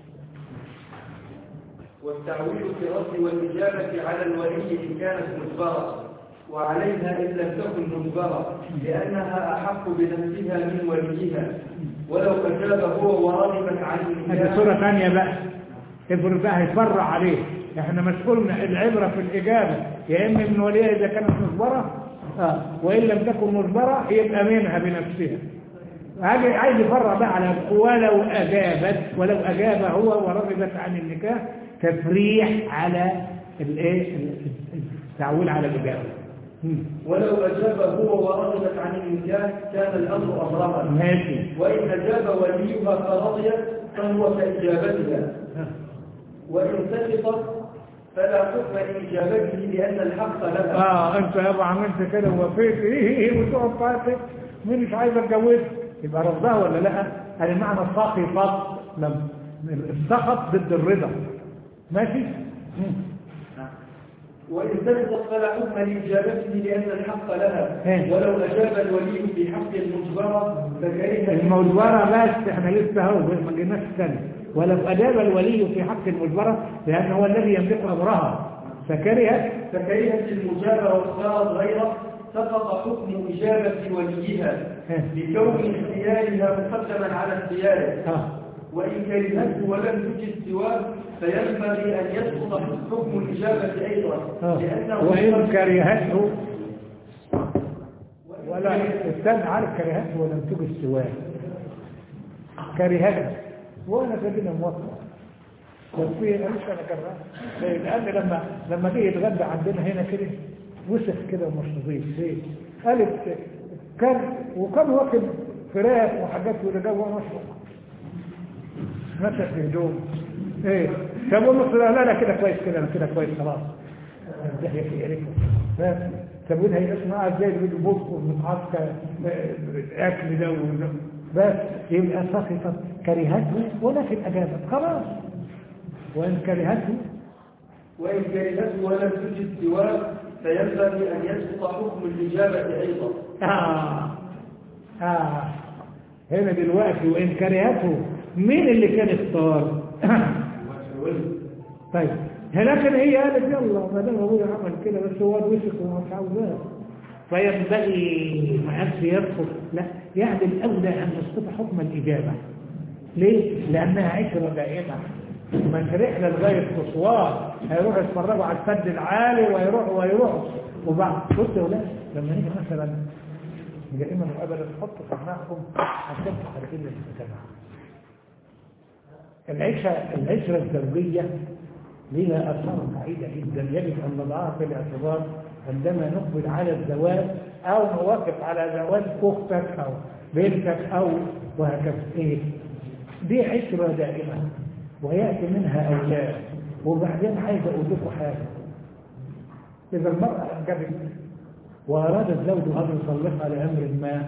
[SPEAKER 2] والتعويل في الرد والإجابة على الولي إن كانت مجبرة وعليها إن لم تكن مجبرة لأنها أحق بنفسها من وليها ولو أجاب هو ورغبت عن
[SPEAKER 1] هذه
[SPEAKER 2] النكاح
[SPEAKER 1] صورة ثانية بقى افرض بقى هيتفرع عليه احنا مسؤولنا العبرة في الإجابة يا إما من وليها إذا كانت مجبرة آه. وإن لم تكن مجبرة يبقى منها بنفسها عايز عايز يفرع بقى على ولو أجابت ولو أجاب هو ورغبت عن النكاح تفريح على الايه التعويل على الإجابة مم.
[SPEAKER 2] ولو أجاب هو ورغبت عن النكاح كان الأمر أمرها
[SPEAKER 1] ماشي
[SPEAKER 2] وإن أجاب وليها فرضيت فهو كإجابتها
[SPEAKER 1] ها.
[SPEAKER 2] وإن سقطت فلا حكم لإجابته لأن الحق لها
[SPEAKER 1] اه انت يابا عملت كده ووافقت ايه ايه ايه وتقعد فاتك مين مش عايز اتجوزها يبقى رفضها ولا لا هذا معنى الساخطات لم السخط ضد الرضا ماشي مم.
[SPEAKER 2] وإن سقطت فلا حكم لإجابته لأن الحق لها
[SPEAKER 1] إيه.
[SPEAKER 2] ولو أجاب الولي في حق المجبرة فكره
[SPEAKER 1] المجبرة بس احنا لسه اهو ما جيناش الثاني ولو أجاب الولي في حق المجبرة لأنه هو الذي يملك أمرها فكرهت
[SPEAKER 2] فكرهت المجابة واختارت غيره سقط حكم إجابة وليها
[SPEAKER 1] إيه.
[SPEAKER 2] لكون اختيارها مقدما على اختياره
[SPEAKER 1] اه
[SPEAKER 2] وإن كرهته ولم تجد سواه فينبغي أن يسقط حكم الإجابة أيضا
[SPEAKER 1] آه.
[SPEAKER 2] لأنه
[SPEAKER 1] وإن كرهته ولا استنى عارف كرهته ولم تجد سواه كرهته وانا خلينا موفق بس في مش انا كرهته لان لما لما جه يتغدى عندنا هنا كده وسخ كده ومش نظيف ليه؟ قالت كان وكان واكل فراخ وحاجات ورجال وانا مشروع مسك في هدوم ايه طب والنص لا لا لا كده كويس كده انا كده كويس خلاص ده هي في عرفه بس طب وده هيسمع ازاي اللي بيجي بوك ومتعسكر الاكل ده وده. بس يبقى سقطت كرهته ولكن اجابت خلاص وان كرهته
[SPEAKER 2] وإن كرهته ولم تجد سواه فينبغي أن يسقط حكم الإجابة أيضا
[SPEAKER 1] آه آه هنا دلوقتي وإن كرهته مين اللي كان اختار طيب لكن هي قالت يلا ما دام ابويا عمل كده بس هو وسخ ومش عاوزاه فينبغي ما قالش يرفض لا يعني الاولى ان تسقط حكم الاجابه ليه؟ لانها عشره دائمه من رحله لغايه اسوان هيروحوا يتفرجوا على السد العالي ويروحوا ويروحوا وبعد بص يا ولاد لما نيجي مثلا دائما وابدا تحطوا في دماغكم عشان خارجين للمجتمع العشرة العشرة الزوجية لها أثار بعيدة جدا يجب أن نضعها في الاعتبار عندما نقبل على الزواج أو نوافق على زواج أختك أو بنتك أو وهكذا إيه دي عشرة دائمة ويأتي منها أولاد وبعدين عايز أقول لكم حاجة إذا المرأة أنجبت وأراد الزوج أن يطلقها لأمر ما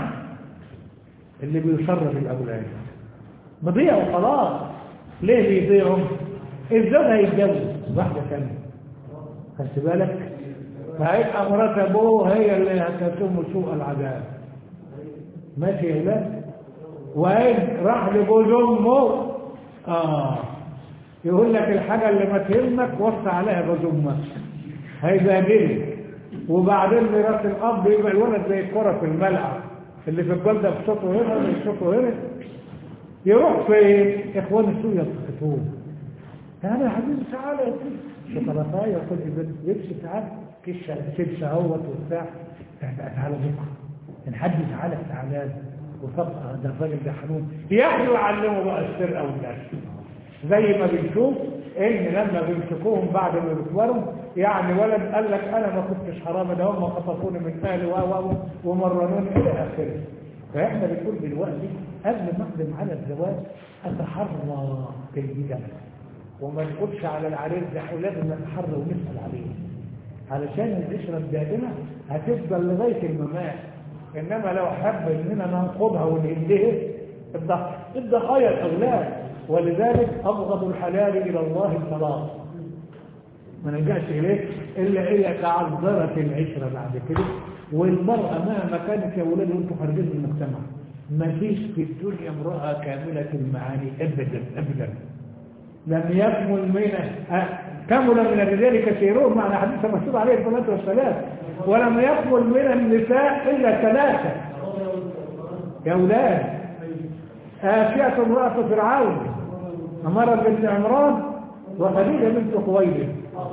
[SPEAKER 1] اللي بيشرب الأولاد بضيعوا خلاص ليه بيضيعوا الزوج هيتجوز واحدة ثانية خدت بالك فهيبقى مرات أبوه هي اللي هتسوم سوء العذاب ماشي يا ولاد وين راح لجوز أمه آه يقول لك الحاجة اللي ما تهمك وصى عليها جوز أمك هيبهدلك وبعدين ميراث الأب يبقى الولد زي الكرة في الملعب اللي في الجلدة بصوته هنا بصوته هنا يروح في إخوان السوء يلتقطوه تعالى يا حبيبي تعالى يا سيدي شوكولاتايه وكل بنت يمشي تعالى كيس شيبس اهوت وبتاع تعالى بكره ان حد تعالى تعالى وفقه ده الراجل ده حنون ياخدوا يعلموا بقى السرقه والنشر زي ما بنشوف ان لما بيمسكوهم بعد ما بيكبروا يعني ولد قال لك انا ما كنتش حرامي ده هم خطفوني من اهلي و ومرنوني الى اخره فاحنا بنقول دلوقتي قبل ما اقدم على الزواج اتحرى جيدا وما نقولش على العريس ده لازم نتحرى ونسال عليه علشان العشره الدائمه هتفضل لغايه الممات انما لو حب اننا ننقضها ونهدها الضحايا الاولاد ولذلك ابغض الحلال الى الله الطلاق ما نلجاش اليه الا هي تعذرت العشره بعد كده والمراه مهما كانت يا ولاد وانتم خارجين من المجتمع ما فيش في الدنيا امراه كامله المعاني ابدا ابدا لم يكمل من كمل من الرجال كثيرون معنى حديث المسؤول عليه الصلاه والسلام ولم يكمل من النساء الا ثلاثه يا اولاد آسية امرأة فرعون أمارة بنت عمران وخديجة بنت خويلد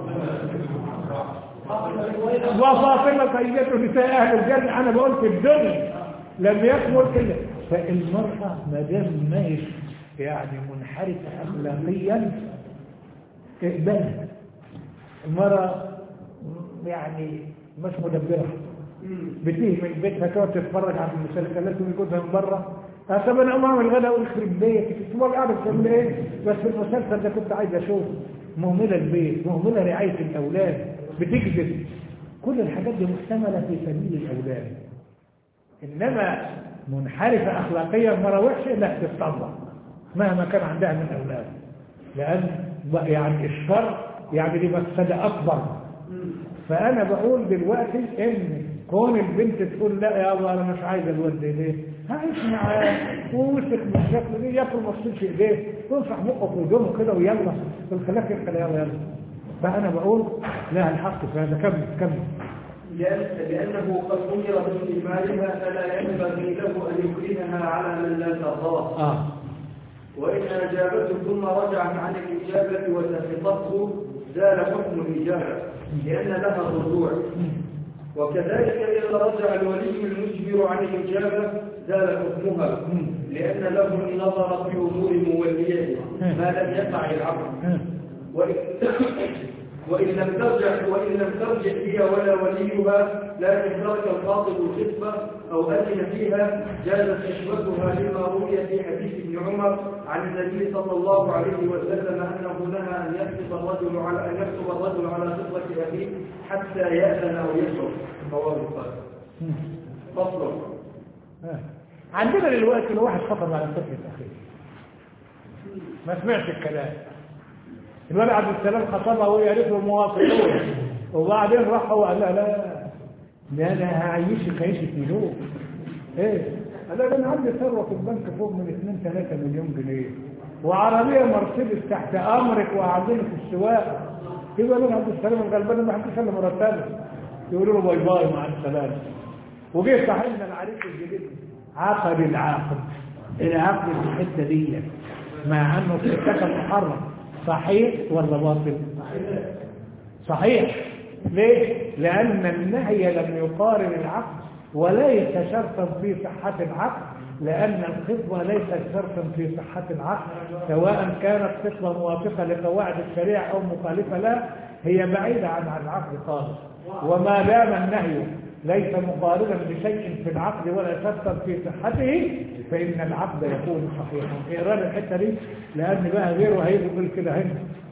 [SPEAKER 1] وفاطمة سيدة نساء أهل الجنة أنا بقول في الدنيا لم يكمل إلا فالمرأة ما دام ماهيش يعني منحرفة أخلاقيا اقبلها المرأة يعني مش مدبرة بتيجي من بيتها تقعد تتفرج على المسلسلات ويجوزها من بره طب انا اقوم اعمل غدا ويخرب بيتك تبقى قاعده بتعمل ايه بس في المسلسل ده كنت عايز اشوف مهمله البيت مهمله رعايه الاولاد بتكذب كل الحاجات دي محتمله في سبيل الاولاد انما منحرفه اخلاقيا مره وحشه لا تتطلق مهما كان عندها من اولاد لان يعني الشر يعني دي مفسده اكبر فانا بقول دلوقتي ان كون البنت تقول لا يا الله انا مش عايزه الولد ليه هعيش معاه ووسك بالشكل دي ياكل ما تصيرش ايديه تنصح بقه في هدومه كده ويلا الخلاف يبقى يلا يلا فانا بقول لها الحق في هذا كمل كمل
[SPEAKER 2] لأن لأنه قد أمر باستعمالها فلا ينبغي له أن يكرهها على من لا ترضاه
[SPEAKER 1] اه
[SPEAKER 2] وإن أجابته ثم رجعت عن الإجابة وسخطته زال حكم الإجابة لأن لها الرجوع وكذلك إذا رجع الولي المجبر عن الإجابة زال حكمها لأن له النظر في أمور موليته ما لم يقع العقل وإن, وإن لم ترجع وإن لم ترجع هي ولا وليها لكن ترك الخاطب الخطبة أو أذن فيها جازت نسبتها لما روي في حديث ابن عمر عن النبي صلى الله عليه وسلم أنه نهى أن يخطب الرجل على أن يخطب الرجل على خطبة أبيه حتى يأذن أو يشرب رواه البخاري فصل
[SPEAKER 1] آه. عندنا دلوقتي لو واحد خطب على طفل اخيه ما سمعش الكلام الولد عبد السلام خطبها وهي قالت له مواطنون وبعدين راح هو قال لها لا ده انا هعيشك عيشه ملوك ايه قال لها ده انا عندي ثروه في البنك فوق من 2 3 مليون جنيه وعربيه مرسيدس تحت امرك وقاعدين في السواقه يبقى له عبد السلام الغلبان ما حدش الا مرتبه يقولوا له باي باي مع السلامه وجه صاحبنا العريس الجديد عقد العقد العقد في الحته دي مع انه في ارتكب محرم صحيح ولا باطل صحيح ليه لان النهي لم يقارن العقد وليس شرطا في صحه العقد لان الخطبه ليست شرطا في صحه العقد سواء كانت خطبه موافقه لقواعد الشريعه او مخالفه لها هي بعيده عن العقد خالص وما دام النهي ليس مقاربا لشيء في العقد ولا شرطا في صحته فإن العقد يكون صحيحا اقرا لي الحتة دي لأن بقى غيره هيجي يقول كده هنا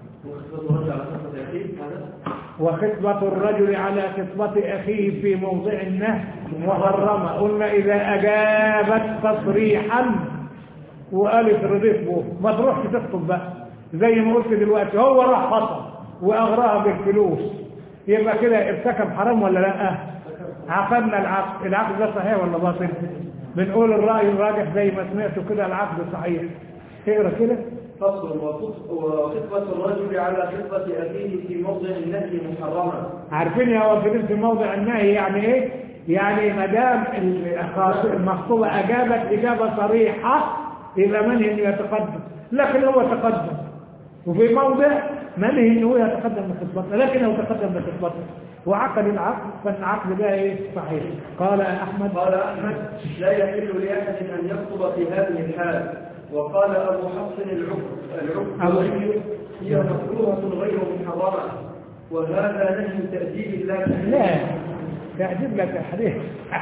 [SPEAKER 1] وخطبة الرجل على خطبة أخيه في موضع النهي محرمة قلنا إذا أجابت تصريحا وقالت رضيت به ما تروحش تخطب بقى زي ما قلت دلوقتي هو راح خطب وأغراها بالفلوس يبقى كده ارتكب حرام ولا لا عقدنا العقد العقد ده صحيح ولا باطل بنقول الرأي الراجح زي ما سمعتوا كده العقد صحيح اقرا كده
[SPEAKER 2] فصل وخط- وخطبة الرجل على خطبة أخيه في موضع النهي محرمة
[SPEAKER 1] عارفين يا واقفين في موضع النهي يعني ايه يعني ما دام الخاص- المخطوبة اجابت اجابة صريحة يبقى منهي انه يتقدم لكن هو تقدم وفي موضع منهي انه يتقدم بخطبته لكن هو تقدم بخطبته وعقد العقد فالعقد ده ايه صحيح قال احمد
[SPEAKER 2] قال أحمد لا يحل لأحد أن يخطب في هذه الحال وقال أبو حفص العقد
[SPEAKER 1] أبو-
[SPEAKER 2] العقد هي مكروهة غير محرمة وهذا نهي تأديب الله
[SPEAKER 1] لا تعجب لك الحديث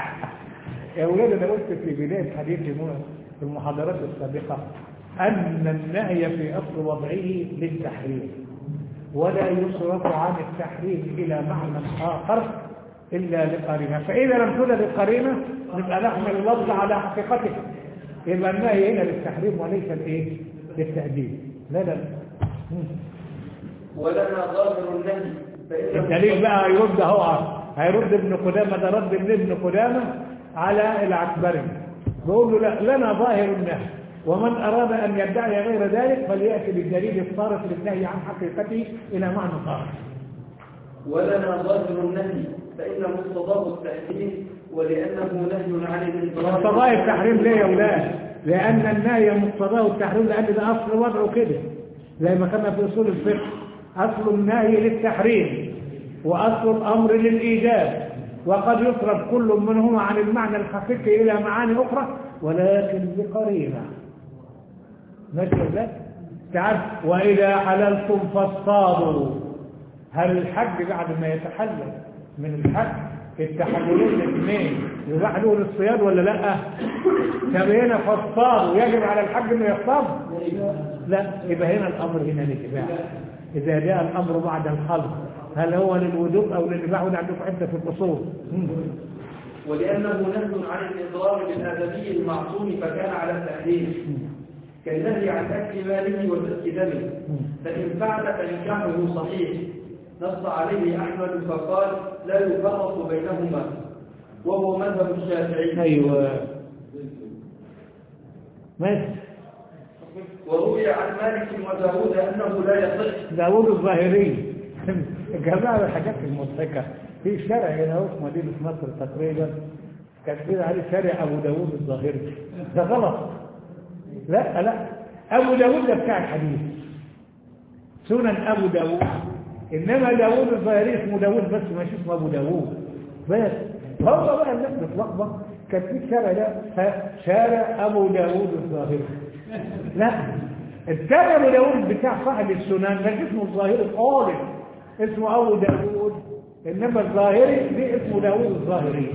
[SPEAKER 1] يا ولاد انا قلت في بدايه حديثي مو- في المحاضرات السابقه ان النهي في اصل وضعه للتحريم ولا يصرف عن التحريم الى معنى اخر الا لقرينه فاذا لم توجد القرينه نبقى نحمل اللفظ على حقيقته يبقى النهي هنا للتحريم وليس الايه للتاديب لا لا مم.
[SPEAKER 2] ولنا ظاهر النهي فإن
[SPEAKER 1] الدليل بقى هيرد اهو هيرد ابن قدامه ده رد من ابن قدامه على العكبري بيقول له لا لنا ظاهر النهي ومن اراد ان يدعي غير ذلك فلياتي بالدليل الصارف للنهي عن حقيقته الى معنى صارف
[SPEAKER 2] ولنا ظاهر النهي فإن مقتضاه التحريم ولأنه نهي عن الإضرار
[SPEAKER 1] مقتضاه التحريم ليه يا اولاد لان النهي مقتضاه التحريم لان ده اصل وضعه كده زي ما كان في اصول الفقه اصل النهي للتحريم واصل الامر للايجاب وقد يصرف كل منهما عن المعنى الحقيقي الى معاني اخرى ولكن بقرينه ماشي يا اولاد تعال واذا حللتم فاصطادوا هل الحج بعد ما يتحلل من الحج التحللين الاثنين يباح له للصياد ولا لا طب هنا فاصطادوا يجب على الحج انه يصطاد لا يبقى هنا الامر هنا للاباحه اذا جاء الامر بعد الخلق هل هو للوجوب او للاباحه وده عندكم حته في الاصول مم.
[SPEAKER 2] ولأنه نهي عن الإضرار بالآدمي المعصوم فكان على التحريم كالنهي عن أكل ماله وسفك دمه فإن فعل فإنكاحه صحيح نص عليه أحمد فقال لا يفرق بينهما وهو مذهب الشافعي
[SPEAKER 1] ايوه ماشي
[SPEAKER 2] وروي عن مالك وداود أنه لا يصح
[SPEAKER 1] داوود الظاهري جماعة الحاجات المضحكة في شارع هنا هو في مدينة مصر تقريبا كان كده عليه شارع أبو داوود الظاهري ده غلط لا لا أبو داوود ده بتاع الحديث سنن أبو داوود إنما داوود الظاهري اسمه داوود بس مش اسمه أبو داوود بس هو بقى الناس بتلخبط كان في الشارع ده شارع أبو داوود الظاهري لا التاني ابو داود بتاع صاحب السنن مش اسمه الظاهري خالص اسمه ابو داود انما الظاهري دي اسمه داود الظاهري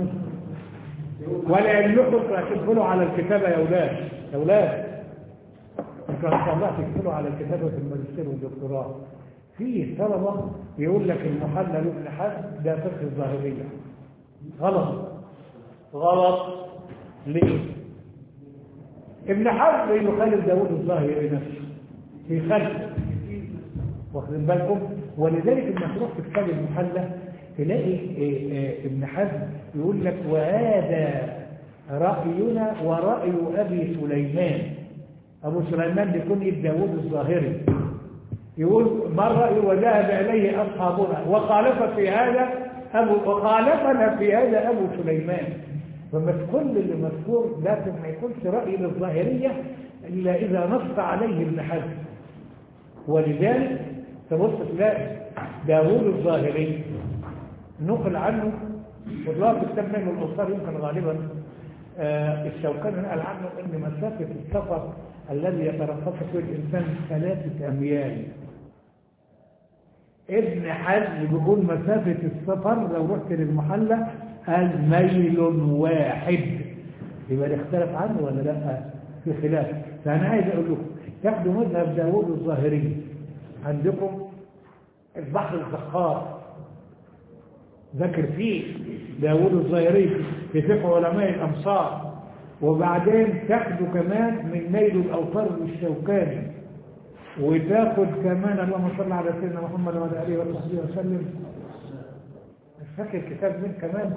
[SPEAKER 1] ولعلكم تكتبوا على الكتابه يا اولاد يا اولاد انتوا ان شاء الله تكتبوا على الكتابه في الماجستير والدكتوراه في طلبه يقول لك المحلل ابن حزم ده فقه الظاهريه غلط غلط ليه ابن حزم يخالف داود الظاهري نفسه في خلفه واخدين بالكم ولذلك لما تروح في كتاب المحلى تلاقي إيه إيه ابن حزم يقول لك وهذا رأينا ورأي أبي سليمان أبو سليمان بيكون ابن داود الظاهري يقول ما الرأي وذهب إليه أصحابنا وخالف في هذا أبو وخالفنا في هذا أبو سليمان فمش كل اللي مذكور لكن ما يكونش رأي للظاهرية إلا إذا نص عليه ابن حزم ولذلك تبص تلاقي داوود الظاهري نقل عنه والله في كتاب نجم الأنصار يمكن غالبا آه الشوكاني نقل عنه أن مسافة السفر الذي يترقص فيه الإنسان ثلاثة أميال ابن حزم بيقول مسافة السفر لو رحت للمحلة قال ميل واحد يبقى ده اختلف عنه ولا لا في خلاف فأنا عايز أقول لكم تاخدوا مذهب داوود الظاهري عندكم البحر الزخار ذكر فيه داوود الظاهري في فقه علماء الأمصار وبعدين تاخدوا كمان من نيل الأوطار للشوكاني وتاخد كمان اللهم صل على سيدنا محمد وعلى اله وصحبه وسلم مش فاكر كتاب مين كمان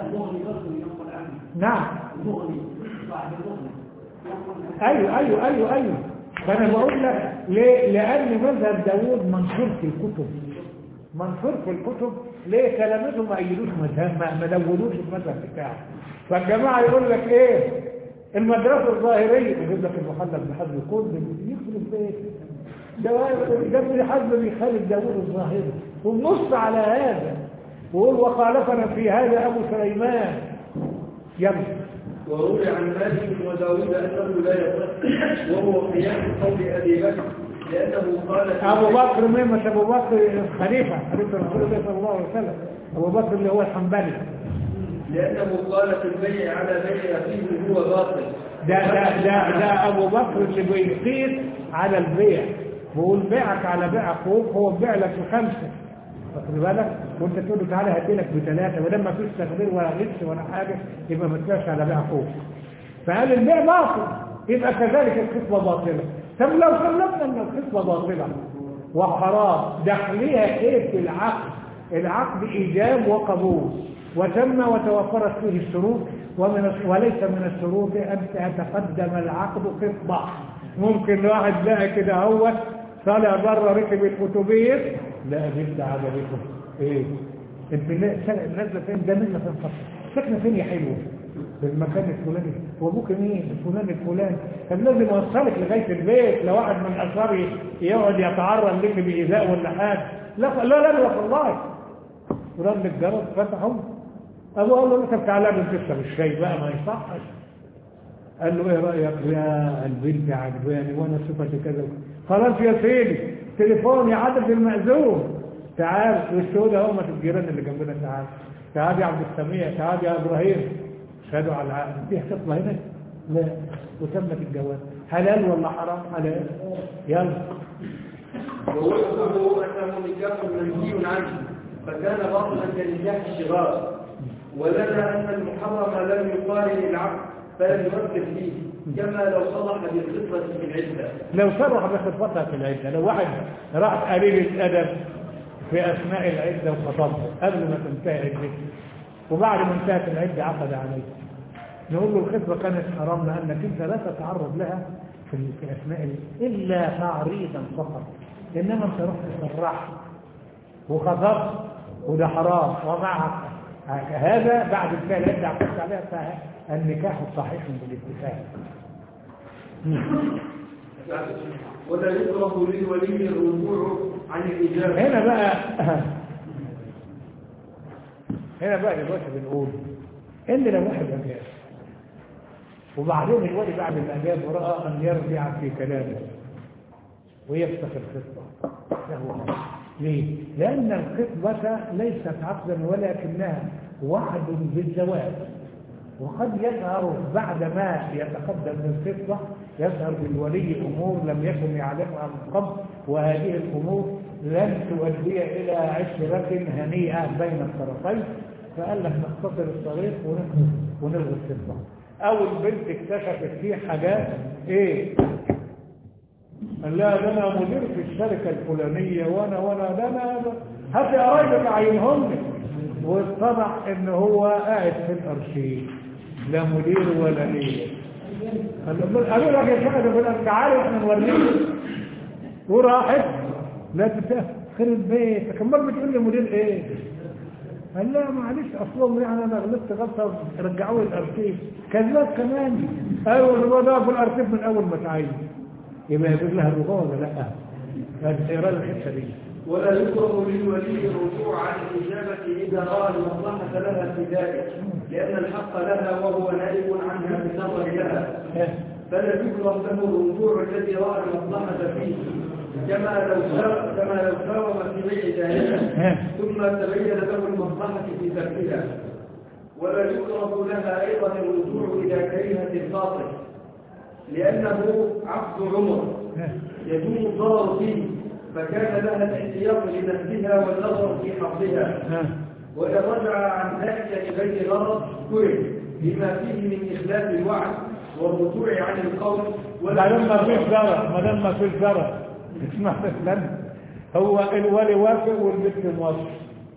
[SPEAKER 1] نعم ايوه ايوه ايوه ايوه فانا بقول لك ليه لان مذهب داوود منشور في الكتب منشور في الكتب ليه كلامته ما ايدوش مذهب ما ما دونوش المذهب بتاعه فالجماعه يقول لك ايه المدرسه الظاهريه يجيب لك المحلل بحد كل يخرب البيت ده ده ابن حزم بيخالف داوود الظاهري ونص على هذا ويقول وخالفنا في هذا ابو سليمان يلا
[SPEAKER 2] وروي عن مالك وداود أنه لا يصح وهو قيام قول أبي بكر لأنه قال في
[SPEAKER 1] ابو بكر مين مش ابو بكر خليفه خليفه رسول الله صلى الله عليه وسلم ابو بكر اللي هو الحنبلي
[SPEAKER 2] لأنه قال في البيع على بيع أخيه هو باطل
[SPEAKER 1] ده ده ده ده ابو بكر اللي بيقيس على البيع بيقول بيعك على بيع اخوك هو بيع لك بخمسه واخد بالك وانت تقول له تعالى هدي لك بثلاثه ولما فيش تخدير ولا غش ولا حاجه يبقى ما تبيعش على بيع اخوك فقال البيع باطل يبقى كذلك الخطبه باطله طب لو سلمنا ان الخطبه باطله وحرام دخليها ايه في العقد العقد ايجاب وقبول وتم وتوفرت فيه الشروط ومن وليس من الشروط ان يتقدم العقد خطبه ممكن واحد لقى كده هو طالع بره ركب الاتوبيس لا بنت عجبته ايه انت نازله فين ده نازله فين خطر ساكنه فين يا حلوه في المكان الفلاني وابوك مين الفلان الفلاني طب لازم اوصلك لغايه البيت لو واحد من الاشرار يقعد يتعرض لك بايذاء ولا حاجه لا لا لا والله ورن الجرس فتحوا ابو قال له طب تعالى بنت تشرب الشاي بقى ما يصحش قال له ايه رايك يا البنت عجباني وانا صفتي كذا خلاص يا سيدي تليفوني عدد المأذون تعال والسودة هم الجيران اللي جنبنا تعال تعال يا عبد السميع تعال يا ابراهيم شهدوا على العقد في خطبه هنا لا وتمت الجواز حلال ولا حرام حلال يلا
[SPEAKER 2] ووجهه أنه نكاح منهي عنه فكان باطلا كنكاح الشغار ولنا أن المحرم لم يقارن العقد فلم يفكر فيه كما لو صلح بالخطبة في العدة
[SPEAKER 1] لو صرح بخطبتها في العدة لو واحد راح قليل الأدب في أثناء العدة وخطبها قبل ما تنتهي عدته وبعد ما انتهت العدة عقد عليه نقول له الخطبة كانت حرام لأنك أنت لا تتعرض لها في في أثناء ال- إلا تعريضا فقط إنما أنت رحت صرحت وخطبت وده حرام ومع هذا بعد انتهاء العدة عقدت عليها فالنكاح صحيح بالاتفاق
[SPEAKER 2] ولا يكره للولي الرجوع عن الإجابة
[SPEAKER 1] هنا بقى هنا بقى دلوقتي بنقول ان لو واحد اجاب وبعدين الولي بعد ما اجاب راى ان يرجع في كلامه ويفسخ الخطبه له ليه؟ لان الخطبه ليست عقدا ولكنها وعد بالزواج وقد يظهر بعد ما يتقدم الخطبة يظهر بالولي أمور لم يكن يعلمها من قبل وهذه الأمور لن تؤدي إلى عشرة هنيئة بين الطرفين فقال لك نختصر الطريق ونلغي ونلغي الخطبة أو البنت اكتشفت فيه حاجات إيه قال لها ده انا مدير في الشركة الفلانية وانا وانا ده انا هاتي قرايبك عينهم لي واتضح ان هو قاعد في الارشيف لا مدير ولا ايه قالوا لك يا شيخ ده تعالوا احنا نوريك وراحت لا تخرب بيتك امال بتقول لي مدير ايه قال لا معلش اصلا يعني انا غلطت غلطه رجعوا لي الارشيف كذاب كمان ايوه ده في الارشيف من اول ما تعين يبقى يجوز لها الرجوع ولا لا هذه إيراد الحته دي
[SPEAKER 2] ولا يكره للولي الرجوع عن الإجابة إذا رأى المصلحة لها في ذلك لأن الحق لها وهو نائب عنها بالنظر لها فلا يكره له الرجوع الذي راى المصلحه فيه كما لو سار كما لو ساوم في بيع جاهله ثم تبين له المصلحه في تركها ولا يكره لها ايضا الرجوع اذا كرهت الفاطر لانه عقد عمر يدوم الضرر فيه فكان لها الاحتياط لنفسها والنظر في حظها وإن رجع عن ذلك لغير غرض كره لما فيه من إخلاف الوعد والرجوع عن القول
[SPEAKER 1] ما دام ما فيش ضرر ما دام ما فيش ضرر اسمع لن هو الولي وافق والبنت موافق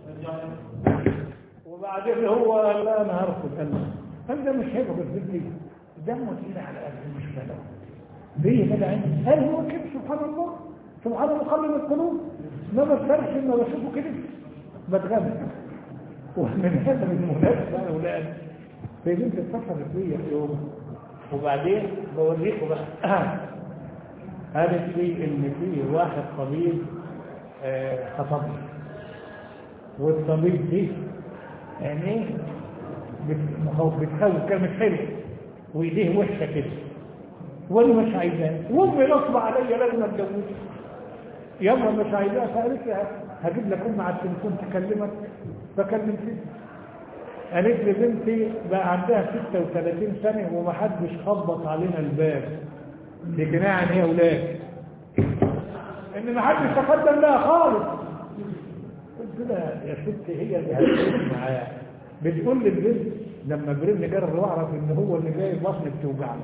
[SPEAKER 1] وبعدين هو قال لا انا هرفض قال له قال ده مش هيبقى بالبنت دمه تقيل على قلبي المشكله ليه كده عندي هل هو كده سبحان الله سبحان الله قلب القلوب ما بفكرش ما بشوفه كده بتغنى ومن هذا المناسبة يا أولاد في بنت اتصلت بيا في يوم وبعدين بوريكم بقى قالت لي إن في واحد طبيب آه، خطبني والطبيب دي يعني بت- مخوف بتخوف كان مش حلو وايديه وحشه كده وانا مش عايزاه وامي نصب عليا لازم اتجوز يلا مش عايزاه فقالت لي هجيب لك ام على التليفون تكلمك فكلمتني قالت لي بنتي بقى عندها 36 سنه ومحدش خبط علينا الباب دي كنايه عن ايه يا اولاد ان محدش تقدم لها خالص قلت لها يا ست هي اللي هتعيش معاه بتقول لي البنت لما برن جرب واعرف ان هو اللي جاي بطني بتوجعني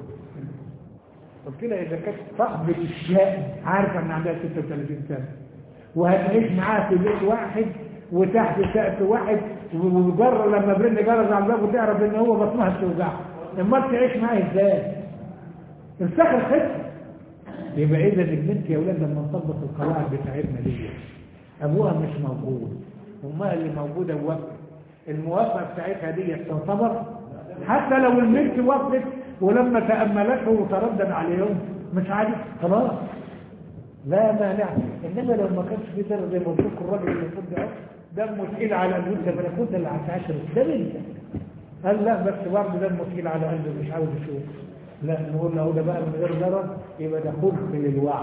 [SPEAKER 1] قلت لها اذا كانت صاحبة الشأن عارفه ان عندها 36 سنه وهتعيش معاها في بيت واحد وتحت سقف واحد وجر لما برن جرز على الباب وتعرف ان هو بطنها بتوجعها امال تعيش معاه ازاي؟ السخر خسر يبقى اذا البنت يا اولاد لما نطبق القواعد بتاعتنا دي ابوها مش موجود امها اللي موجوده وقت الموافقه بتاعتها دي تعتبر حتى لو البنت وافقت ولما تاملته وتردد عليهم مش عارف خلاص لا مانع انما لو ما كانش في سر زي ما قلت لكم الراجل اللي كنت ده دمه تقيل على قلبه انت ما كنت اللي هتعاشر ده انت قال لا بس برضه دمه تقيل على قلبه مش عاوز يشوف لا نقول له ده بقى من غير ضرر يبقى ده خلق للوعي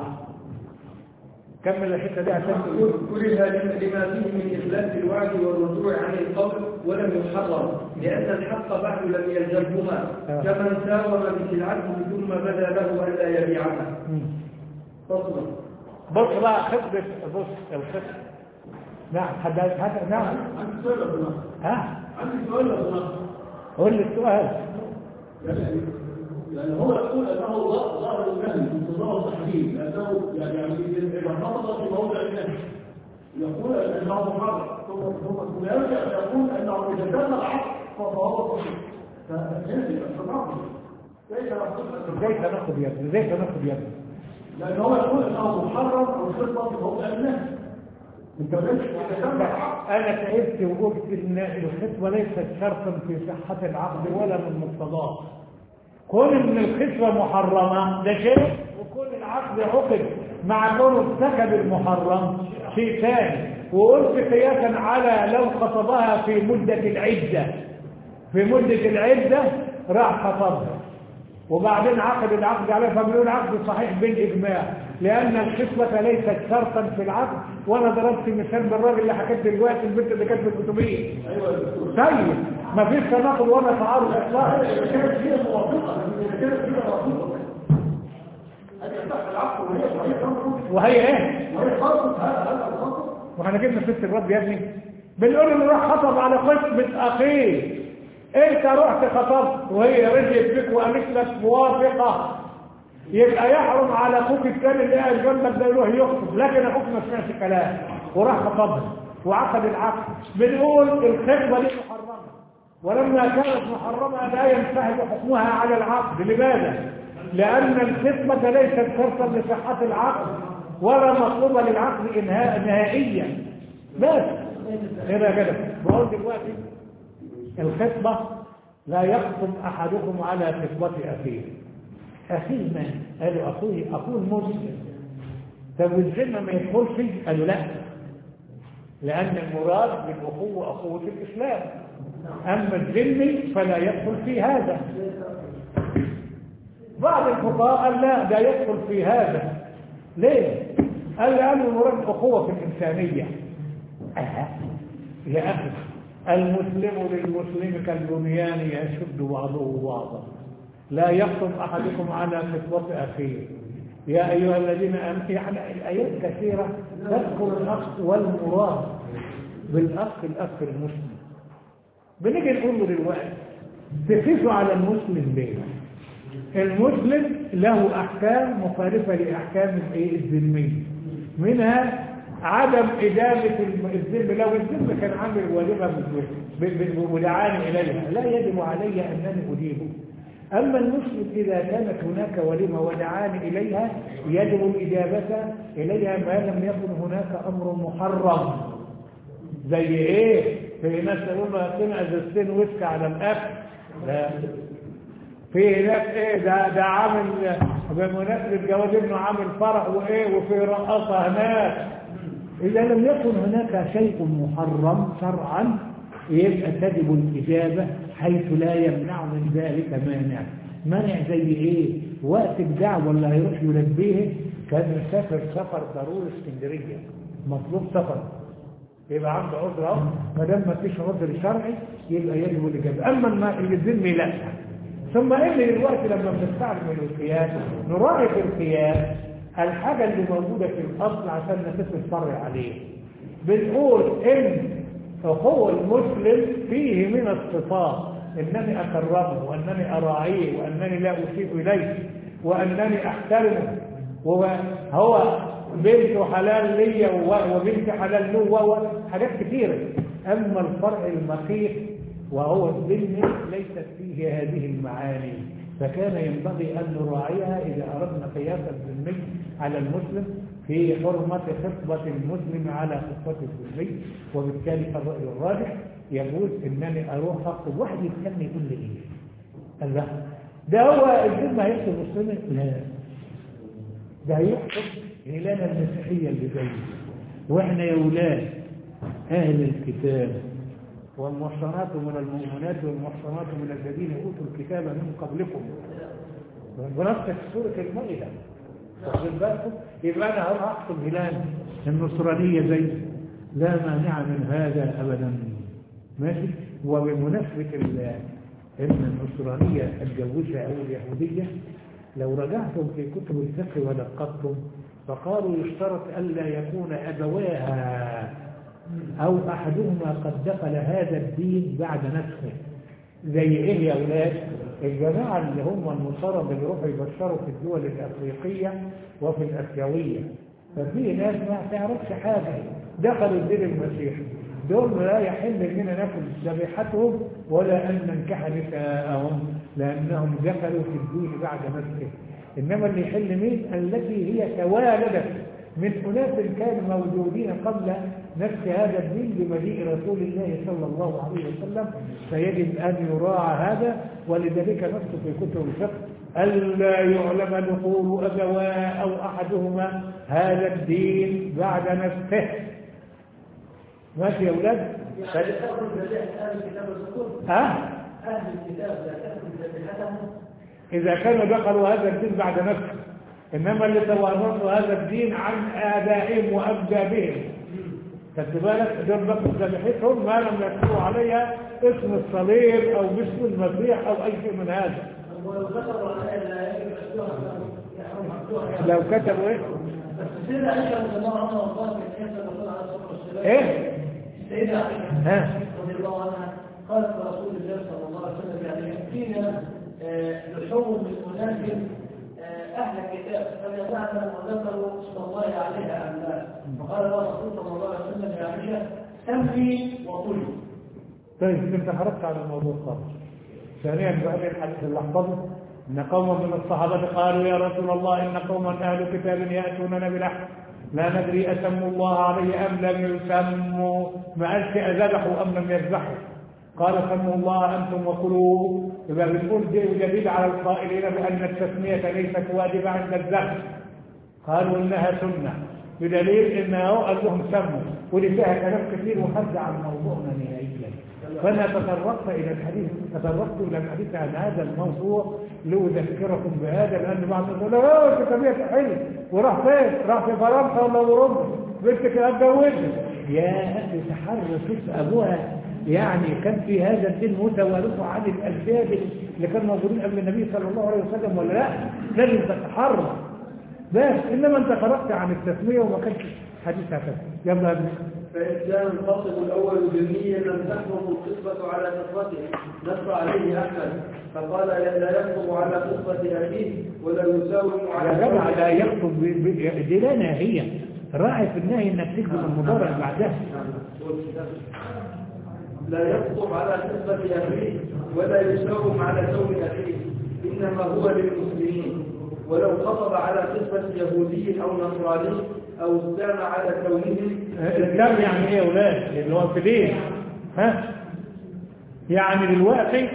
[SPEAKER 1] كمل الحته دي عشان تقول
[SPEAKER 2] كلها لما فيه من إخلاف الوعد والرجوع عن القول ولم يحرم لأن الحق بعد لم يلزمهما
[SPEAKER 1] آه.
[SPEAKER 2] كمن ساوم بسلعته ثم بدا له ألا يبيعها
[SPEAKER 1] مم.
[SPEAKER 2] فصلا
[SPEAKER 1] بص بقى خطبة بص الخطبة نعم حد حد نعم
[SPEAKER 3] عندي سؤال يا فندم.
[SPEAKER 1] ها
[SPEAKER 3] عندي سؤال يا فندم.
[SPEAKER 1] قول لي السؤال
[SPEAKER 3] يعني يعني هو يقول انه ظ- ظاهر النهي انتظار التحريم لانه يعني يعني اذا انتقض في موضع النهي يقول انه محرم ثم ثم ثم يرجع فيقول انه اذا تم العقد فهو صحيح فهذه التناقض كيف نقول
[SPEAKER 1] ازاي تناقض يا ابني ازاي تناقض يا ابني
[SPEAKER 3] لان هو يقول انه محرم والخطبه في موضع النهي انت ليش اذا تم العقد
[SPEAKER 1] انا تعبت وقلت ان الخطبة ليست شرطا في صحة العقد ولا من مقتضاه كون ان الخطبة محرمة ده شيء وكون العقد عقد مع كونه ارتكب المحرم شيء ثاني وقلت قياسا على لو خطبها في مدة العدة في مدة العدة راح خطبها وبعدين عقد العقد عليه فبنقول العقد صحيح بالإجماع لأن الخصبة ليست شرطا في العقد وأنا ضربت مثال بالراجل اللي حكيت دلوقتي البنت اللي كانت في الكتبية
[SPEAKER 3] ايوه يا دكتور
[SPEAKER 1] طيب ما فيش تناقض ولا تعارض إطلاقا
[SPEAKER 3] إذا كانت هي موافقة إذا كانت هي موافقة أن يفتح العقد وهي وهي تنظر
[SPEAKER 1] وهي إيه؟
[SPEAKER 3] وهي خاصة هذا هذا الخاصة
[SPEAKER 1] واحنا جبنا ست الرد يا ابني بنقول انه راح خطب على قسمة اخيه انت رحت خطبت وهي رجعت بك وقالت لك موافقة يبقى يحرم على اخوك الثاني اللي قاعد جنبك ده يروح يخطب لكن اخوك ما سمعش كلام وراح خطبها وعقد العقد بنقول الخطبة دي محرمة ولما كانت محرمة لا ينسحب حكمها على العقد لماذا؟ لأن الخطبة ليست شرطا لصحة العقد ولا مطلوبة للعقد إنهاء نهائيا بس هنا كده بقول دلوقتي الخطبة لا يخطب أحدكم على خطبة أخيه أخيه من؟ قالوا أخوه أخوه المسلم طب والذمة ما يدخلش قالوا لا لأن المراد بالأخوة أخوة الإسلام أما الذمي فلا يدخل في هذا بعض الفقهاء قال لا ده يدخل في هذا ليه؟ قال لأنه مراد أخوة في الإنسانية أه. يا أخي المسلم للمسلم كالبنيان يشد بعضه بعضا لا يخطب أحدكم على خطبة أخيه يا أيها الذين آمنوا يعني الآيات كثيرة تذكر الأخ والمراد بالأخ الأخ المسلم بنيجي نقول له دلوقتي تقيسوا على المسلم ليه؟ المسلم له أحكام مخالفة لأحكام الإيه الذمية منها عدم إدامة الذم لو الذم كان عامل وليمة ودعاني إليها لا يجب علي أنني أديمه أما المسلم إذا كانت هناك وليمة ودعاني إليها يجب الإجابة إليها ما لم يكن هناك أمر محرم زي إيه؟ في ناس يقول له أعطينا أزازتين ويسك على الأكل لا في هناك إيه ده ده عامل بمناسبة جواز ابنه عامل فرح وإيه وفي رقصة هناك إذا لم يكن هناك شيء محرم شرعا يبقى تجب الإجابة حيث لا يمنع من ذلك مانع مانع زي إيه وقت الدعوة اللي هيروح يلبيه كان يسافر سفر ضروري اسكندرية مطلوب سفر يبقى عنده عذر اهو ما دام ما فيش عذر شرعي يبقى يجب الإجابة أما ما اللي الذمي لا ثم إن دلوقتي لما بنستعمل القياس نراعي في القياس الحاجة اللي موجودة في الأصل عشان نقيس الفرع عليه بنقول إن أخوة المسلم فيه من الصفات إنني أكرمه وأنني أراعيه وأنني لا أسيء إليه وأنني أحترمه وهو بنت حلال لي وبنت حلال له وحاجات كثيرة أما الفرع المخيف وهو الذمي ليست فيه هذه المعاني فكان ينبغي أن نراعيها إذا أردنا قياس الذمي على المسلم في حرمة خطبة المسلم على خطبة الذمي وبالتالي الرأي الراجح يجوز أنني أروح أخطب واحد يتكلم يقول لي إيه قال لا ده هو الذمة هيخطب مسلم لا ده هيخطب هلانا المسيحية اللي زيه واحنا يا ولاد أهل الكتاب والمحصنات من المؤمنات والمحصنات من الذين أوتوا الكتاب من قبلكم بنص سورة المائدة واخد بالكم يبقى أنا هروح أحكم هلال النصرانية زي لا مانع من هذا أبدا ماشي وبمناسبة إن النصرانية الجوشة أو اليهودية لو رجعتم في كتب الفقه ودققتم فقالوا يشترط ألا يكون أبواها أو أحدهما قد دخل هذا الدين بعد نسخه زي إيه يا أولاد الجماعة اللي هم النصارى اللي بيروحوا يبشروا في الدول الأفريقية وفي الأسيوية ففي ناس ما تعرفش حاجة دخلوا الدين المسيحي دول لا يحل لنا ناكل ذبيحتهم ولا أن ننكح نساءهم لأنهم دخلوا في الدين بعد نسخه إنما اللي يحل مين التي هي توالدت من أناس كانوا موجودين قبل نفس هذا الدين بمجيء رسول الله صلى الله عليه وسلم فيجب أن يراعى هذا ولذلك نص في كتب الفقه ألا يعلم دخول أبواء أو أحدهما هذا الدين بعد نفسه ماشي يا أولاد؟
[SPEAKER 2] يعني تأخذ ذبيحة أهل الكتاب والسكون
[SPEAKER 1] ها؟
[SPEAKER 2] أهل الكتاب لا تأخذ ذبيحتهم
[SPEAKER 1] إذا كانوا دخلوا هذا الدين بعد نفسه إنما اللي توارثوا هذا الدين عن آبائهم وأبدابهم خدت بالك دول بقوا ذبيحتهم ما لم يذكروا عليها اسم الصليب أو باسم المسيح أو أي شيء من هذا
[SPEAKER 2] ولو ذكروا على لا يجب
[SPEAKER 1] لو كتبوا إيه؟
[SPEAKER 2] بس السيدة عائشة رضي الله عنها وقالت في حيث الرسول عليه الصلاة والسلام
[SPEAKER 1] إيه؟
[SPEAKER 2] السيدة عائشة
[SPEAKER 1] ها؟
[SPEAKER 2] رضي الله عنها قالت لرسول الله صلى الله عليه وسلم يعني يأتينا آه، لحوم من أناس آه، أهل الكتاب فليتعلم أن ذكروا اسم الله عليها أم لا فقال له الرسول صلى الله عليه وسلم يا عائشة سمي وقل
[SPEAKER 1] طيب انت خرجت على الموضوع خالص ثانيا بقى الحديث اللي احفظه ان قوما من الصحابه قالوا يا رسول الله ان قوما اهل كتاب ياتوننا بالحق لا ندري اسموا الله عليه ام لم يسموا ما قالش اذبحوا ام لم يذبحوا قال سموا الله انتم وكلوا يبقى بنقول دي دليل على القائلين بان التسميه ليست واجبه عند الذبح قالوا انها سنه بدليل انه قال لهم سموا ودي فيها كلام كثير وخرج عن موضوعنا نهائيا فانا تطرقت الى الحديث تطرقت الى الحديث عن هذا الموضوع لاذكركم بهذا لان بعض الناس يقول اه انت طبيعتك حلو وراح فين؟ راح في فرنسا ولا اوروبا بنتك اتجوزت يا اخي تحرر شوف ابوها يعني كان في هذا الدين متوارث عن الاجداد اللي كانوا موجودين قبل النبي صلى الله عليه وسلم ولا لا؟ لازم تتحرر بس انما انت خرجت عن التسميه وما كانش حديث هكذا يلا يا ابني
[SPEAKER 2] فإن كان الخاطب الأول ذميا لم تحكم القصة على كثرته نص عليه أحمد فقال لا لا يحكم على قصة أخيه ولا يساوم على
[SPEAKER 1] يا جماعه لا يخطب ب- ب- دي لا ناهيه راعي في النهي انك تكذب المضارع بعدها
[SPEAKER 2] لا يخطب على قصة أخيه ولا يساوم على سوم أخيه إنما هو للمسلمين ولو خطب على قصة يهودي أو نصراني أو استمع على كونهم
[SPEAKER 1] الاسلام يعني ايه يا اولاد اللي هو في دين ها يعني دلوقتي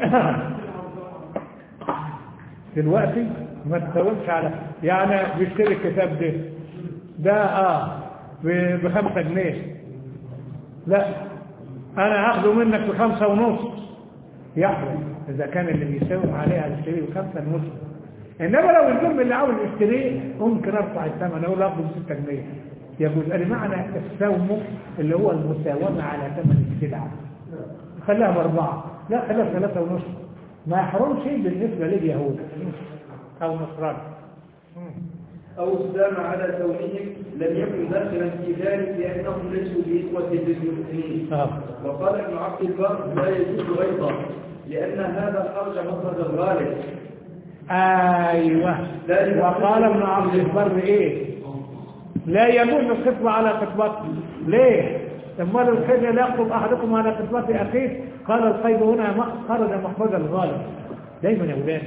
[SPEAKER 1] دلوقتي ما تساومش على يعني بيشتري الكتاب ده ده اه ب- بخمسة جنيه لا انا هاخده منك بخمسة ونص يحرم اذا كان اللي بيساوم عليه هيشتريه بخمسة ونص انما لو الجنب اللي عاوز يشتريه ممكن ارفع الثمن اقول اخده بستة جنيه يجوز قال معنى التساوم اللي هو المساومة على ثمن السلعة خليها باربعة لا خليها ثلاثة ونص ما يحرمش بالنسبة لليهود او نصراني
[SPEAKER 2] أو استمع على كونهم لم يكن داخلا في ذلك لأنهم ليسوا بإخوة للمسلمين
[SPEAKER 1] اه
[SPEAKER 2] وقال ابن عبد البر لا يجوز أيضا لأن هذا خرج مخرج الغالب
[SPEAKER 1] ايوه وقال ابن عبد البر ايه لا يجوز الخطبة على خطبته ليه امال الخير لا يخطب احدكم على خطبة اخيه قال القيد هنا م- خرج مخرج الغالب دايما يا ولاد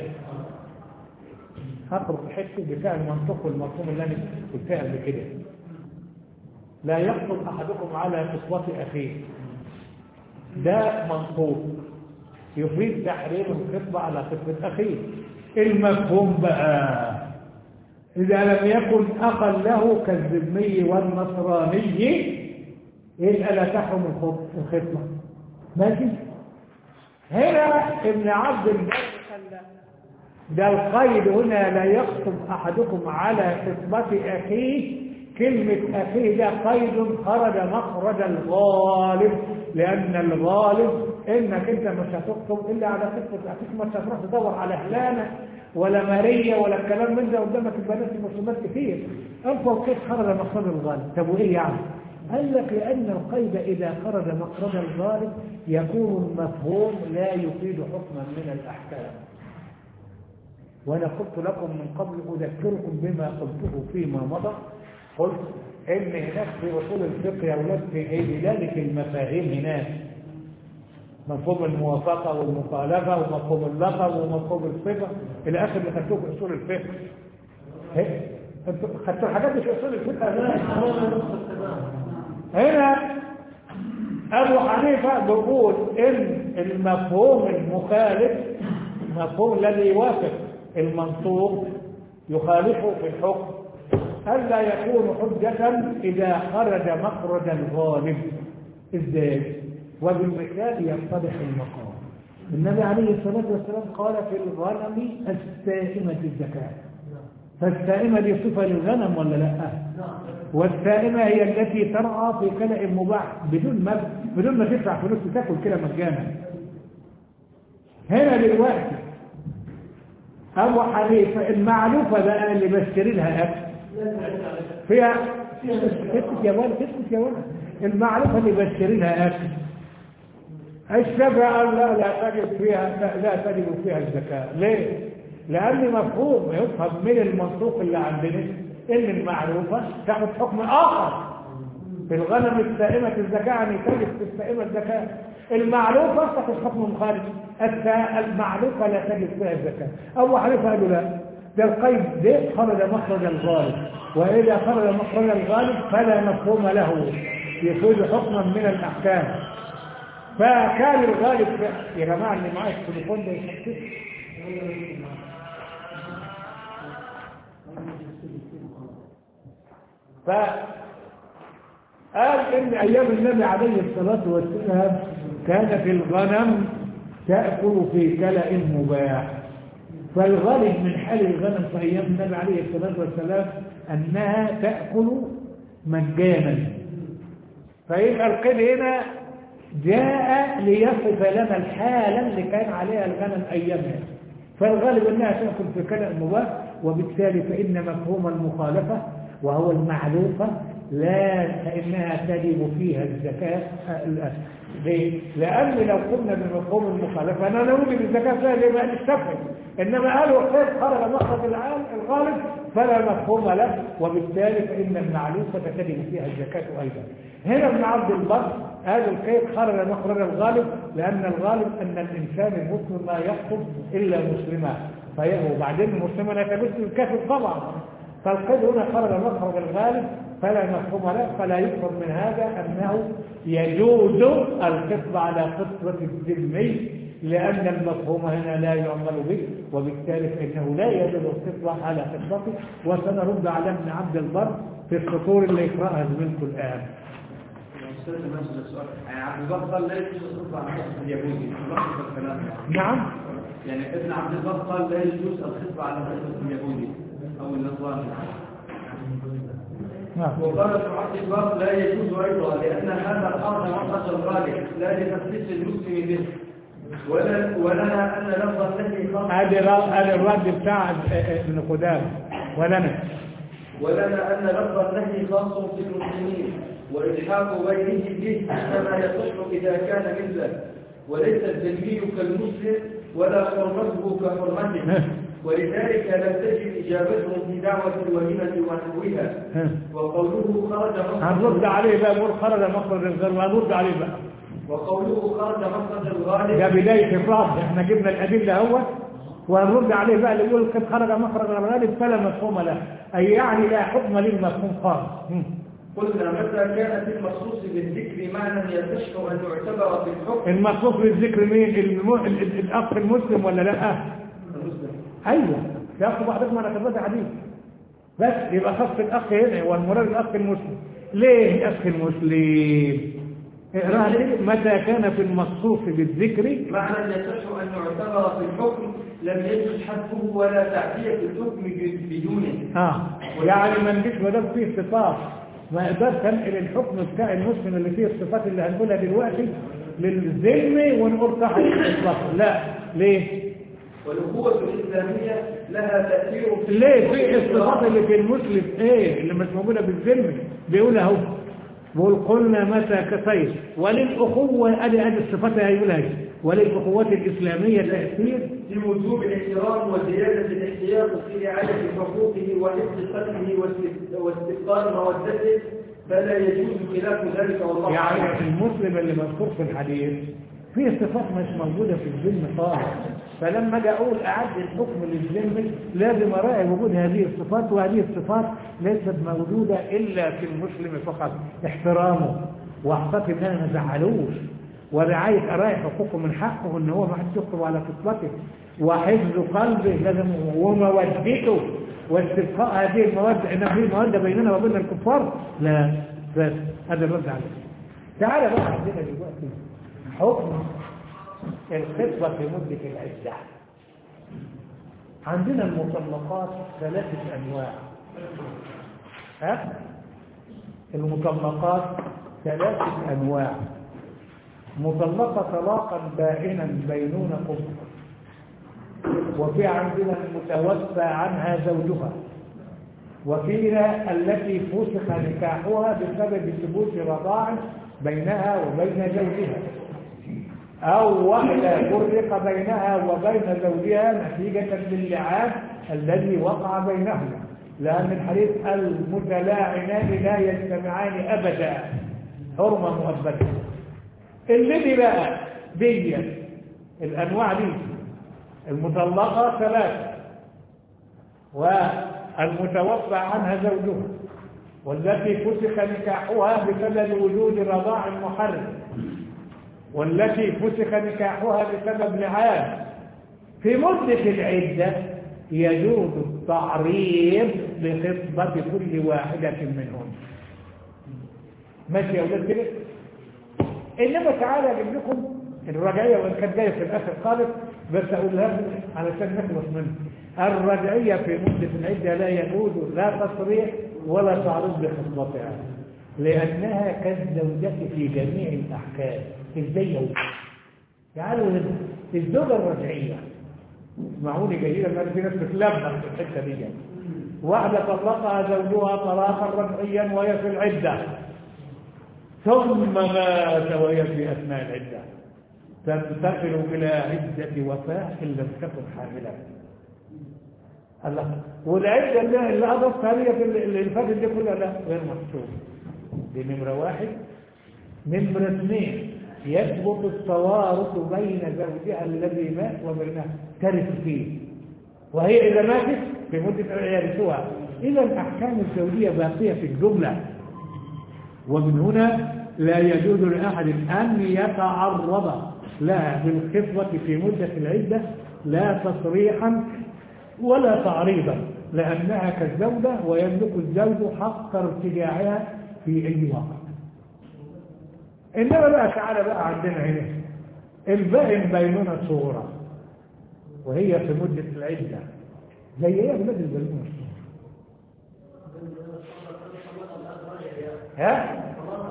[SPEAKER 1] هخرج في حته بتاع المنطق والمفهوم اللي انا قلتها قبل كده لا يخطب احدكم على خطبة اخيه ده منطوق يفيد تحريم الخطبة على خطبة أخيه المفهوم بقى إذا لم يكن أخا له كالذمي والنصراني يبقى لا تحرم الخط- الخطبة ماشي هنا ابن عبد البر خلى ده القيد هنا لا يخطب أحدكم على خطبة أخيه كلمة أخيه ده قيد خرج مخرج الغالب لأن الغالب إنك أنت مش هتخطب إلا على خطبة أخيك مش هتروح تدور على هلانة ولا ماريا ولا الكلام من ده قدامك البنات المسلمات كتير أنت القيد خرج مخرج الغالب طب وإيه يعني؟ قال لك لأن القيد إذا خرج مخرج الغالب يكون المفهوم لا يفيد حكما من الأحكام وأنا قلت لكم من قبل أذكركم بما قلته فيما مضى قلت إن هناك في أصول الفقه يا أولاد في لذلك المفاهيم هناك مفهوم الموافقة والمخالفة ومفهوم اللقب ومفهوم الصفة إلى آخر اللي خدتوه في أصول الفقه هي- انتوا خدتوا الحاجات دي في أصول الفقه لا هنا أبو حنيفة بيقول إن المفهوم المخالف المفهوم الذي يوافق المنصوب يخالفه في الحكم ألا يكون حجة إذا خرج مخرج الغالب إزاي؟ وبالمثال يتضح المقام النبي عليه الصلاة والسلام قال في الغنم السائمة الزكاة فالسائمة دي صفة للغنم ولا لا؟ والسائمة هي التي ترعى في كلأ مباح بدون ما بدون ما تدفع فلوس تاكل كده مجانا هنا دلوقتي أبو حنيفة المعلوفة بقى اللي بشتري لها أكل فيها اسكت يا ولد اسكت يا ولد المعلوفة اللي بشتري لها أكل الشافعي قال لا لا تجد فيها لا, لا تجد فيها الزكاة ليه؟ لأن مفهوم يفهم من المنطوق اللي عندنا إن المعروفة تاخد حكم آخر في الغنم السائمة الزكاة يعني تجد في السائمة الزكاة المعروفة تاخد حكم مخالف السا- المعروفة لا تجد فيها الزكاة أبو حنيفة قالوا لا ده القيد ده خرج مخرج الغالب وإذا خرج مخرج الغالب فلا مفهوم له يفيد حكما من الأحكام فكان الغالب في- يا جماعة اللي معايا التليفون ده يحطيه فقال ان ايام النبي عليه الصلاه والسلام كانت الغنم تأكل في كلأ مباح فالغالب من حال الغنم في أيام النبي عليه الصلاة والسلام أنها تأكل مجانا فيبقى القيد هنا جاء ليصف لنا الحالة اللي كان عليها الغنم أيامها فالغالب أنها تأكل في كلأ مباح وبالتالي فإن مفهوم المخالفة وهو المعلوفة لا فإنها تجب فيها الزكاة ليه؟ لأن لو قلنا بمفهوم المخالفة أنا لا أوجد الزكاة فيها ليه بقى نستفهم إنما قالوا الخير خرج مخرج العام الغالب فلا مفهوم له وبالتالي فإن المعلوفة تجب فيها الزكاة أيضا هنا ابن عبد البر قال الخير خرج مخرج الغالب لأن الغالب أن الإنسان المسلم لا يخطب إلا مسلما فهو وبعدين المسلم لا يتبث الكافر طبعا فالقيد هنا خرج مخرج الغالب فلا مفهوم له فلا يفهم من هذا أنه يجوز الخطبة على خطبة الذمي لأن المفهوم هنا لا يعمل به وبالتالي فإنه لا يجوز الخطبة على خطبته وسنرد على ابن عبد البر في السطور اللي يقرأها منكم الآن
[SPEAKER 2] أستاذ نفس السؤال يعني عبد البر قال لا يجوز الخطبة على خطبة اليهودي ملخص الكلام يعني.
[SPEAKER 1] نعم
[SPEAKER 2] يعني ابن عبد البر قال لا يجوز الخطبة على خطبة اليهودي أو النصراني
[SPEAKER 1] نعم
[SPEAKER 2] وقال ابن عبد البر لا يجوز أيضا لأن هذا الأمر مخرج الغالب لا لتخصيص المسلم به ولا ولنا أن لفظ الذي خاص
[SPEAKER 1] هذه را- هذا الرد بتاع ابن قدامة ولنا
[SPEAKER 2] ولنا أن لفظ النهي خاص في المسلمين وإلحاق غيره به إنما يصح إذا كان مثله وليس الذمي كالمسلم ولا حرمته كحرمته ولذلك لم تجب إجابتهم في دعوة الوليمة ونحوها وقوله خرج
[SPEAKER 1] هنرد
[SPEAKER 2] مخرج
[SPEAKER 1] عليه بقى نقول خرج مخرج الغالب وهنرد عليه بقى
[SPEAKER 2] وقوله خرج مخرج
[SPEAKER 1] ده
[SPEAKER 2] الغالب
[SPEAKER 1] بداية الرد احنا جبنا الأدلة اهو وهنرد عليه بقى اللي يقول قد خرج مخرج الغالب فلا مفهوم له أي يعني لا حكم للمفهوم خالص مم.
[SPEAKER 2] قلنا متى كان في المخصوص بالذكر معنى يصح أن يعتبر في الحكم
[SPEAKER 1] المخصوص بالذكر مين الم... ال- ال- الأخ المسلم ولا لا
[SPEAKER 2] المسلم
[SPEAKER 1] أيوه ياخد بعضكم على كذبات حديث بس يبقى خص الأخ هنا والمراد الأخ المسلم ليه الأخ المسلم اقراها ليه؟ متى كان في المخصوص بالذكر
[SPEAKER 2] معنى يصح أن يعتبر في الحكم لم يجوز حذفه ولا تعدية الحكم بدونه
[SPEAKER 1] اه يعني ما نجيش ما دام فيه صفات ما اقدرش انقل الحكم بتاع المسلم اللي فيه الصفات اللي هنقولها دلوقتي للذم ونقول صح الاطلاق لا ليه
[SPEAKER 2] والأخوة الإسلامية لها تأثير في
[SPEAKER 1] ليه في الصفات اللي في المسلم ايه اللي مش موجوده بالذم بيقول اهو بيقول قلنا متى كفيت وللاخوه ادي ادي الصفات هيقولها اهي وللاخوات الاسلاميه تاثير
[SPEAKER 2] في وجوب الاحترام وزيادة الاحتياط في رعاية حقوقه وحفظ قلبه واست- واستبقاء مودته فلا يجوز خلاف ذلك والله
[SPEAKER 1] يعني
[SPEAKER 2] أعلم.
[SPEAKER 1] المسلم اللي مذكور في الحديث فيه صفات مش موجودة في الذم خالص فلما اجي اقول اعد الحكم للذم لازم اراعي وجود هذه الصفات وهذه الصفات ليست موجودة الا في المسلم فقط احترامه واحتفظ ان انا ما ازعلوش ورعاية اراعي حقوقه من حقه ان هو ما حدش يخطب على خطبته وحفظ قلبه لازم ومودته واستبقاء هذه المودة ان في مودة بيننا وبين الكفار لا بس هذا الرد عليه تعالى بقى عندنا دلوقتي حكم الخطبة في مدة العدة عندنا المطلقات ثلاثة أنواع ها؟ المطلقات ثلاثة أنواع مطلقة طلاقا بائنا بينونة كفر وفي عندنا المتوفى عنها زوجها وفيها التي فسخ نكاحها بسبب ثبوت رضاع بينها وبين زوجها أو واحدة فرق بينها وبين زوجها نتيجة للعاب الذي وقع بينهما لأن الحديث المتلاعنان لا يجتمعان أبدا حرمة مؤبدة اللي بقى دي الأنواع دي المطلقة ثلاثة والمتوفى عنها زوجها والتي فسخ نكاحها بسبب وجود رضاع محرم والتي فسخ نكاحها بسبب لعان في مدة العدة يجوز التعريض لخطبة كل واحدة منهم ماشي يا ولاد كده انما تعالى اجيب لكم الرجعيه وان كانت جايه في الاخر خالص بس اقولها لكم علشان نخلص منها الرجعيه في مده العده لا يجوز لا تصريح ولا تعرض بخطبتها لانها كالزوجه في جميع الاحكام ازاي هو تعالوا هنا الزوجه الرجعيه اسمعوني جيدا لان في ناس بتلبس في الحته دي يعني. واحده طلقها زوجها طلاقا رجعيا وهي في العده ثم مات وهي في اثناء العده تنتقل الى عده وفاه ان لم تكن حاملا الله والعده اللي اللي اضفتها لي في اللي اللي فاتت دي كلها لا غير محسوب دي نمره واحد نمره اثنين يثبت التوارث بين زوجها الذي مات وبينها ترث فيه وهي إذا ماتت في مدة يرثها إذا الأحكام الزوجية باقية في الجملة ومن هنا لا يجوز لأحد أن يتعرض لها بالخطبة في مدة العدة لا تصريحا ولا تعريضا لأنها كالزوجة ويملك الزوج حق ارتجاعها في أي وقت إنما بقى تعالى بقى عندنا هنا البائن بينونة صغرى وهي في مدة العدة زي ايه يا بلاد البينونة الصغرى ها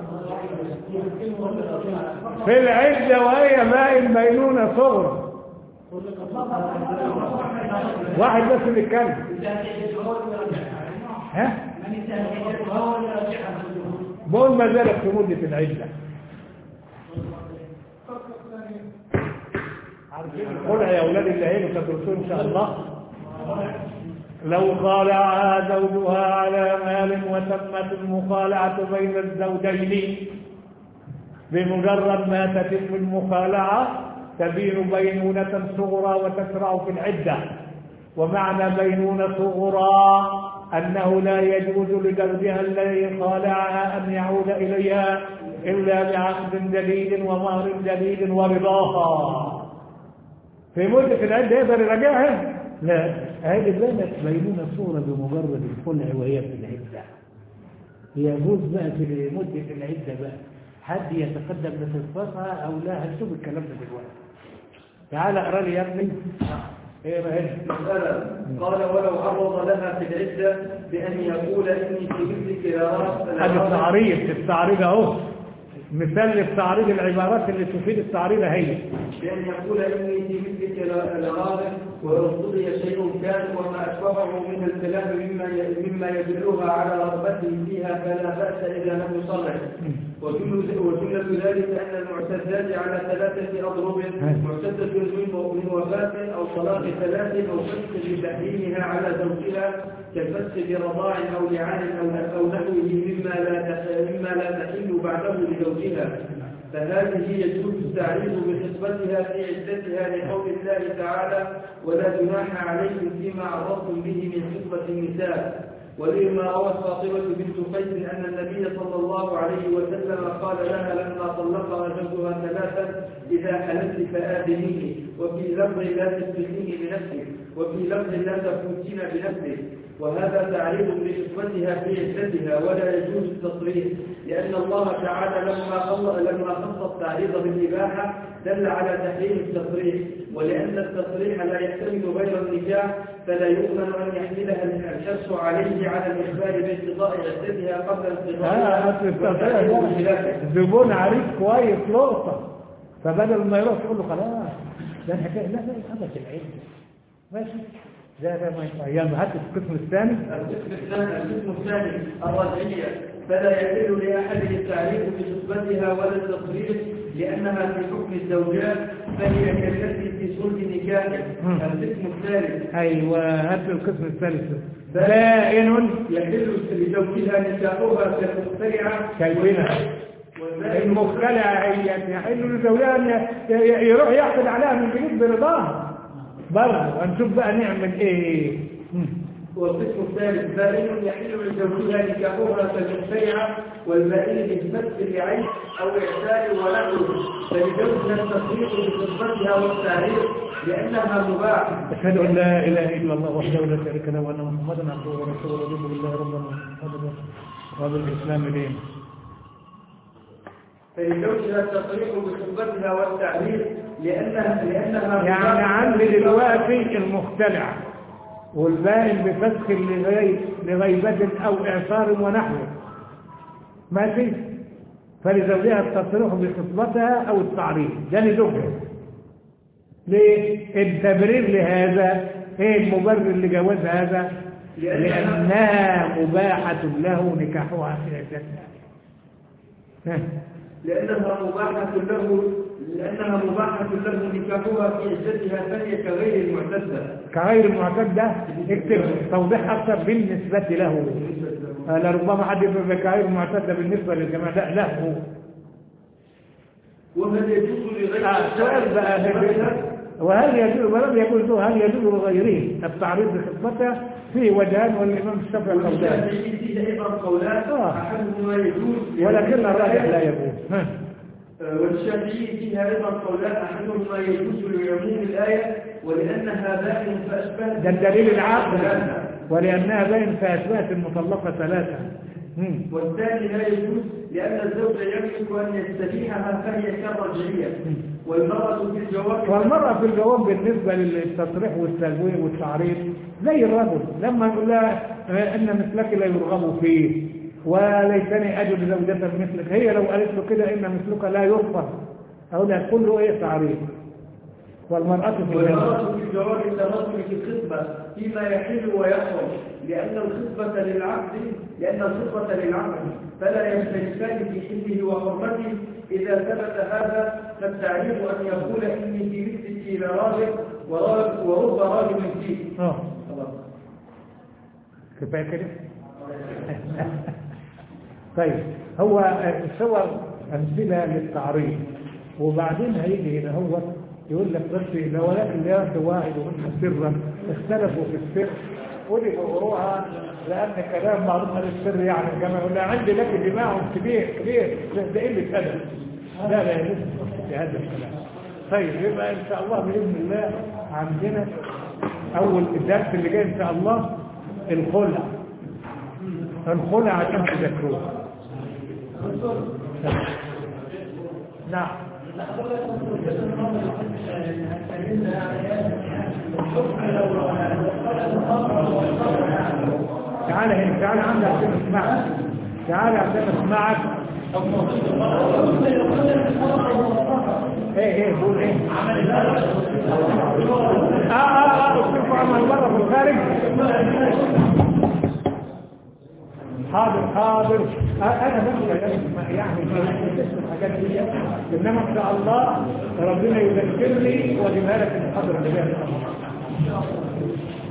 [SPEAKER 1] في العدة وهي بائن بينونة صغرى واحد بس اللي يتكلم ها بقول ما زالت في مدة العدة قل يا أولاد الليل تدرسون إن شاء الله لو خالعها زوجها على مال وتمت المخالعة بين الزوجين بمجرد ما تتم المخالعة تبين بينونة صغرى وتشرع في العدة ومعنى بينونة صغرى أنه لا يجوز لزوجها الذي خالعها أن يعود إليها إلا بعقد جديد ومهر جديد ورضاها في مدة العدة يقدر يراجعها لا هذه بانت بينونة صورة بمجرد الخلع وهي في العدة يجوز بقى في مدة العدة بقى حد يتقدم لخطبتها أو لا هنشوف الكلام ده دلوقتي تعال اقرا لي يا ابني ايه بقى هنا
[SPEAKER 2] مسألة قال ولو عرض لها في العدة بأن يقول إني في مثلك لا رأس
[SPEAKER 1] ادي التعريض التعريض اهو مثال للتعريض العبارات اللي تفيد التعريض هي
[SPEAKER 2] بأن يقول إني في مثلك لا- لراغب ويرتضي شيء كان وما أشبهه من الكلام مما ي- مما يدلها على رغبته فيها فلا بأس إذا لم يصرح وجملة وجملة ذلك أن المعتدات على ثلاثة أضرب معتدة من من وفاة أو طلاق ثلاث أو فسق بتحريمها على زوجها كالفسق برضاع أو لعان أو أو نحوه مما لا تح- مما لا تحل بعده لزوجها فهذه يجوز التعريض بخصبتها في عدتها لقول الله تعالى ولا جناح عليكم فيما عرضتم به من خصبة النساء ولما روت فاطمة بنت قيس أن النبي صلى الله عليه وسلم قال لها لما طلقها زوجها ثلاثا إذا حللت فآذنيني وفي لفظ لا تسبقيني بنفسك وفي لفظ لا تفوتين بنفسك وهذا تعريض لخصبتها في عدتها ولا يجوز التصريح لأن الله تعالى لما خلق لما خص التعريض بالإباحة دل على تحريم التصريح ولأن التصريح لا يحتمل غير النكاح فلا يؤمن أن يحملها الحرص عليه على الإخبار بانقضاء عدتها قبل
[SPEAKER 1] اه
[SPEAKER 2] انقضائها
[SPEAKER 1] اصل التصريح
[SPEAKER 2] وتعريض
[SPEAKER 1] ده
[SPEAKER 2] خلافه
[SPEAKER 1] زبون عريض كويس نقطة فبدل ما يروح يقول له خلاص ده الحكاية لا لا هذا في العلم ماشي ده ده ما ينفع يلا هات القسم الثاني
[SPEAKER 2] القسم الثاني القسم الثاني الرجعية فلا يحل لأحد التعريف بخصبتها ولا التصريح لأنها في حكم الزوجات فهي كالتي في صلب نكاح
[SPEAKER 1] مم.
[SPEAKER 2] القسم الثالث
[SPEAKER 1] ايوه هات القسم الثالث بائن
[SPEAKER 2] يحل لزوجها نكاحها كالمخترعة
[SPEAKER 1] شايفينها
[SPEAKER 2] والبائن
[SPEAKER 1] المختلعة هي يحل لزوجها ان ي- يروح يعقد عليها من جديد برضاها برضه هنشوف بقى نعمل ايه مم.
[SPEAKER 2] والقسم الثالث بائن يحل لزوجها نكاحها كالمخترعة والبائن بالفتح لعين أو إعسال ونحوه فلزوجها التصريح بخصبتها والتعريف لأنها مباح
[SPEAKER 1] أشهد أن لا إله إلا الله وحده لا شريك له وأن محمدا عبده ورسوله رضي بالله ربنا محمدا وبالإسلام دين
[SPEAKER 2] فلزوجها التصريح بخطبتها والتعبير لأنها لأنها
[SPEAKER 1] يعني عندي دلوقتي المختلع والبائن بفسخ لغي- لغيبة أو إعصار ونحوه ماشي فلزوجها التصريح بخطبتها أو التعريف ده لزوجها ليه؟ التبرير لهذا ايه المبرر لجواز هذا؟ لأنها مباحة له نكاحها في عدتها ها.
[SPEAKER 2] لأنها مباحة له لأنها مباحة له نكاحها في عدتها فهي كغير المعتدة
[SPEAKER 1] كغير المعتدة اكتب توضيح أكثر بالنسبة له آه، لربما حد يقول كغير معتدة بالنسبة للجماعة لا له
[SPEAKER 2] وهل يجوز لغير
[SPEAKER 1] آه، سؤال بقى وهل يجوز ولم يقول له هل يجوز لغيره التعريض بخطبته فيه وجهان والإمام الشافعي قولان
[SPEAKER 2] والشافعي فيه أيضا قولان
[SPEAKER 1] آه.
[SPEAKER 2] أحدهما يجوز
[SPEAKER 1] ولكن الراجح لا يجوز ها.
[SPEAKER 2] آه، والشافعي فيها أيضا قولان أحدهما يجوز لعموم الآية ولأنها بائن فأشبهت
[SPEAKER 1] ده الدليل العقلي
[SPEAKER 2] ثلاثة.
[SPEAKER 1] ولأنها باين فأثبات المطلقة ثلاثة مم.
[SPEAKER 2] والثاني لا يجوز لأن الزوج يملك أن يستبيحها فهي كالرجعية والمرأة في الجواب
[SPEAKER 1] والمرأة في الجواب بالنسبة للتصريح والتزوير والتعريض زي الرجل لما يقول لها آه، إن مثلك لا يرغب فيه وليتني أجد زوجة مثلك هي لو قالت له كده إن مثلك لا يرفض أقول لها كله إيه تعريض والمرأة في الجواب
[SPEAKER 2] والمرأة في الجواب التمثل في الخطبة فيما يحل ويحرم لأن الخطبة للعبد لأن الخطبة للعبد فلا يختلفان في حله وحرمته إذا ثبت هذا فالتعريف أن يقول إني في مثلك لراغب وراغب ورب راغب فيك
[SPEAKER 1] اه
[SPEAKER 2] خلاص
[SPEAKER 1] كفاية كده طيب هو الصور أمثلة للتعريض وبعدين هيجي هنا هو يقول لك بس لا ولكن لا واحد ومنها سرا اختلفوا في السر ودي بقروها لأن كلام معروف عن السر يعني كما يقول لها عندي لك دماغ كبير كبير ده ده قلة أدب لا لا يجوز في هذا الكلام طيب يبقى إن شاء الله بإذن الله عندنا أول الدرس اللي جاي إن شاء الله الخلع الخلع عشان تذكروه نعم تعال هنا تعال عندي عشان اسمعك تعال عشان اسمعك ايه ايه قول ايه اه اه اه اشوفوا عمل مره في الخارج حاضر حاضر آه، انا بس يعني الحاجات دي انما ان شاء الله ربنا يذكرني واجيبها لك المحاضره اللي جايه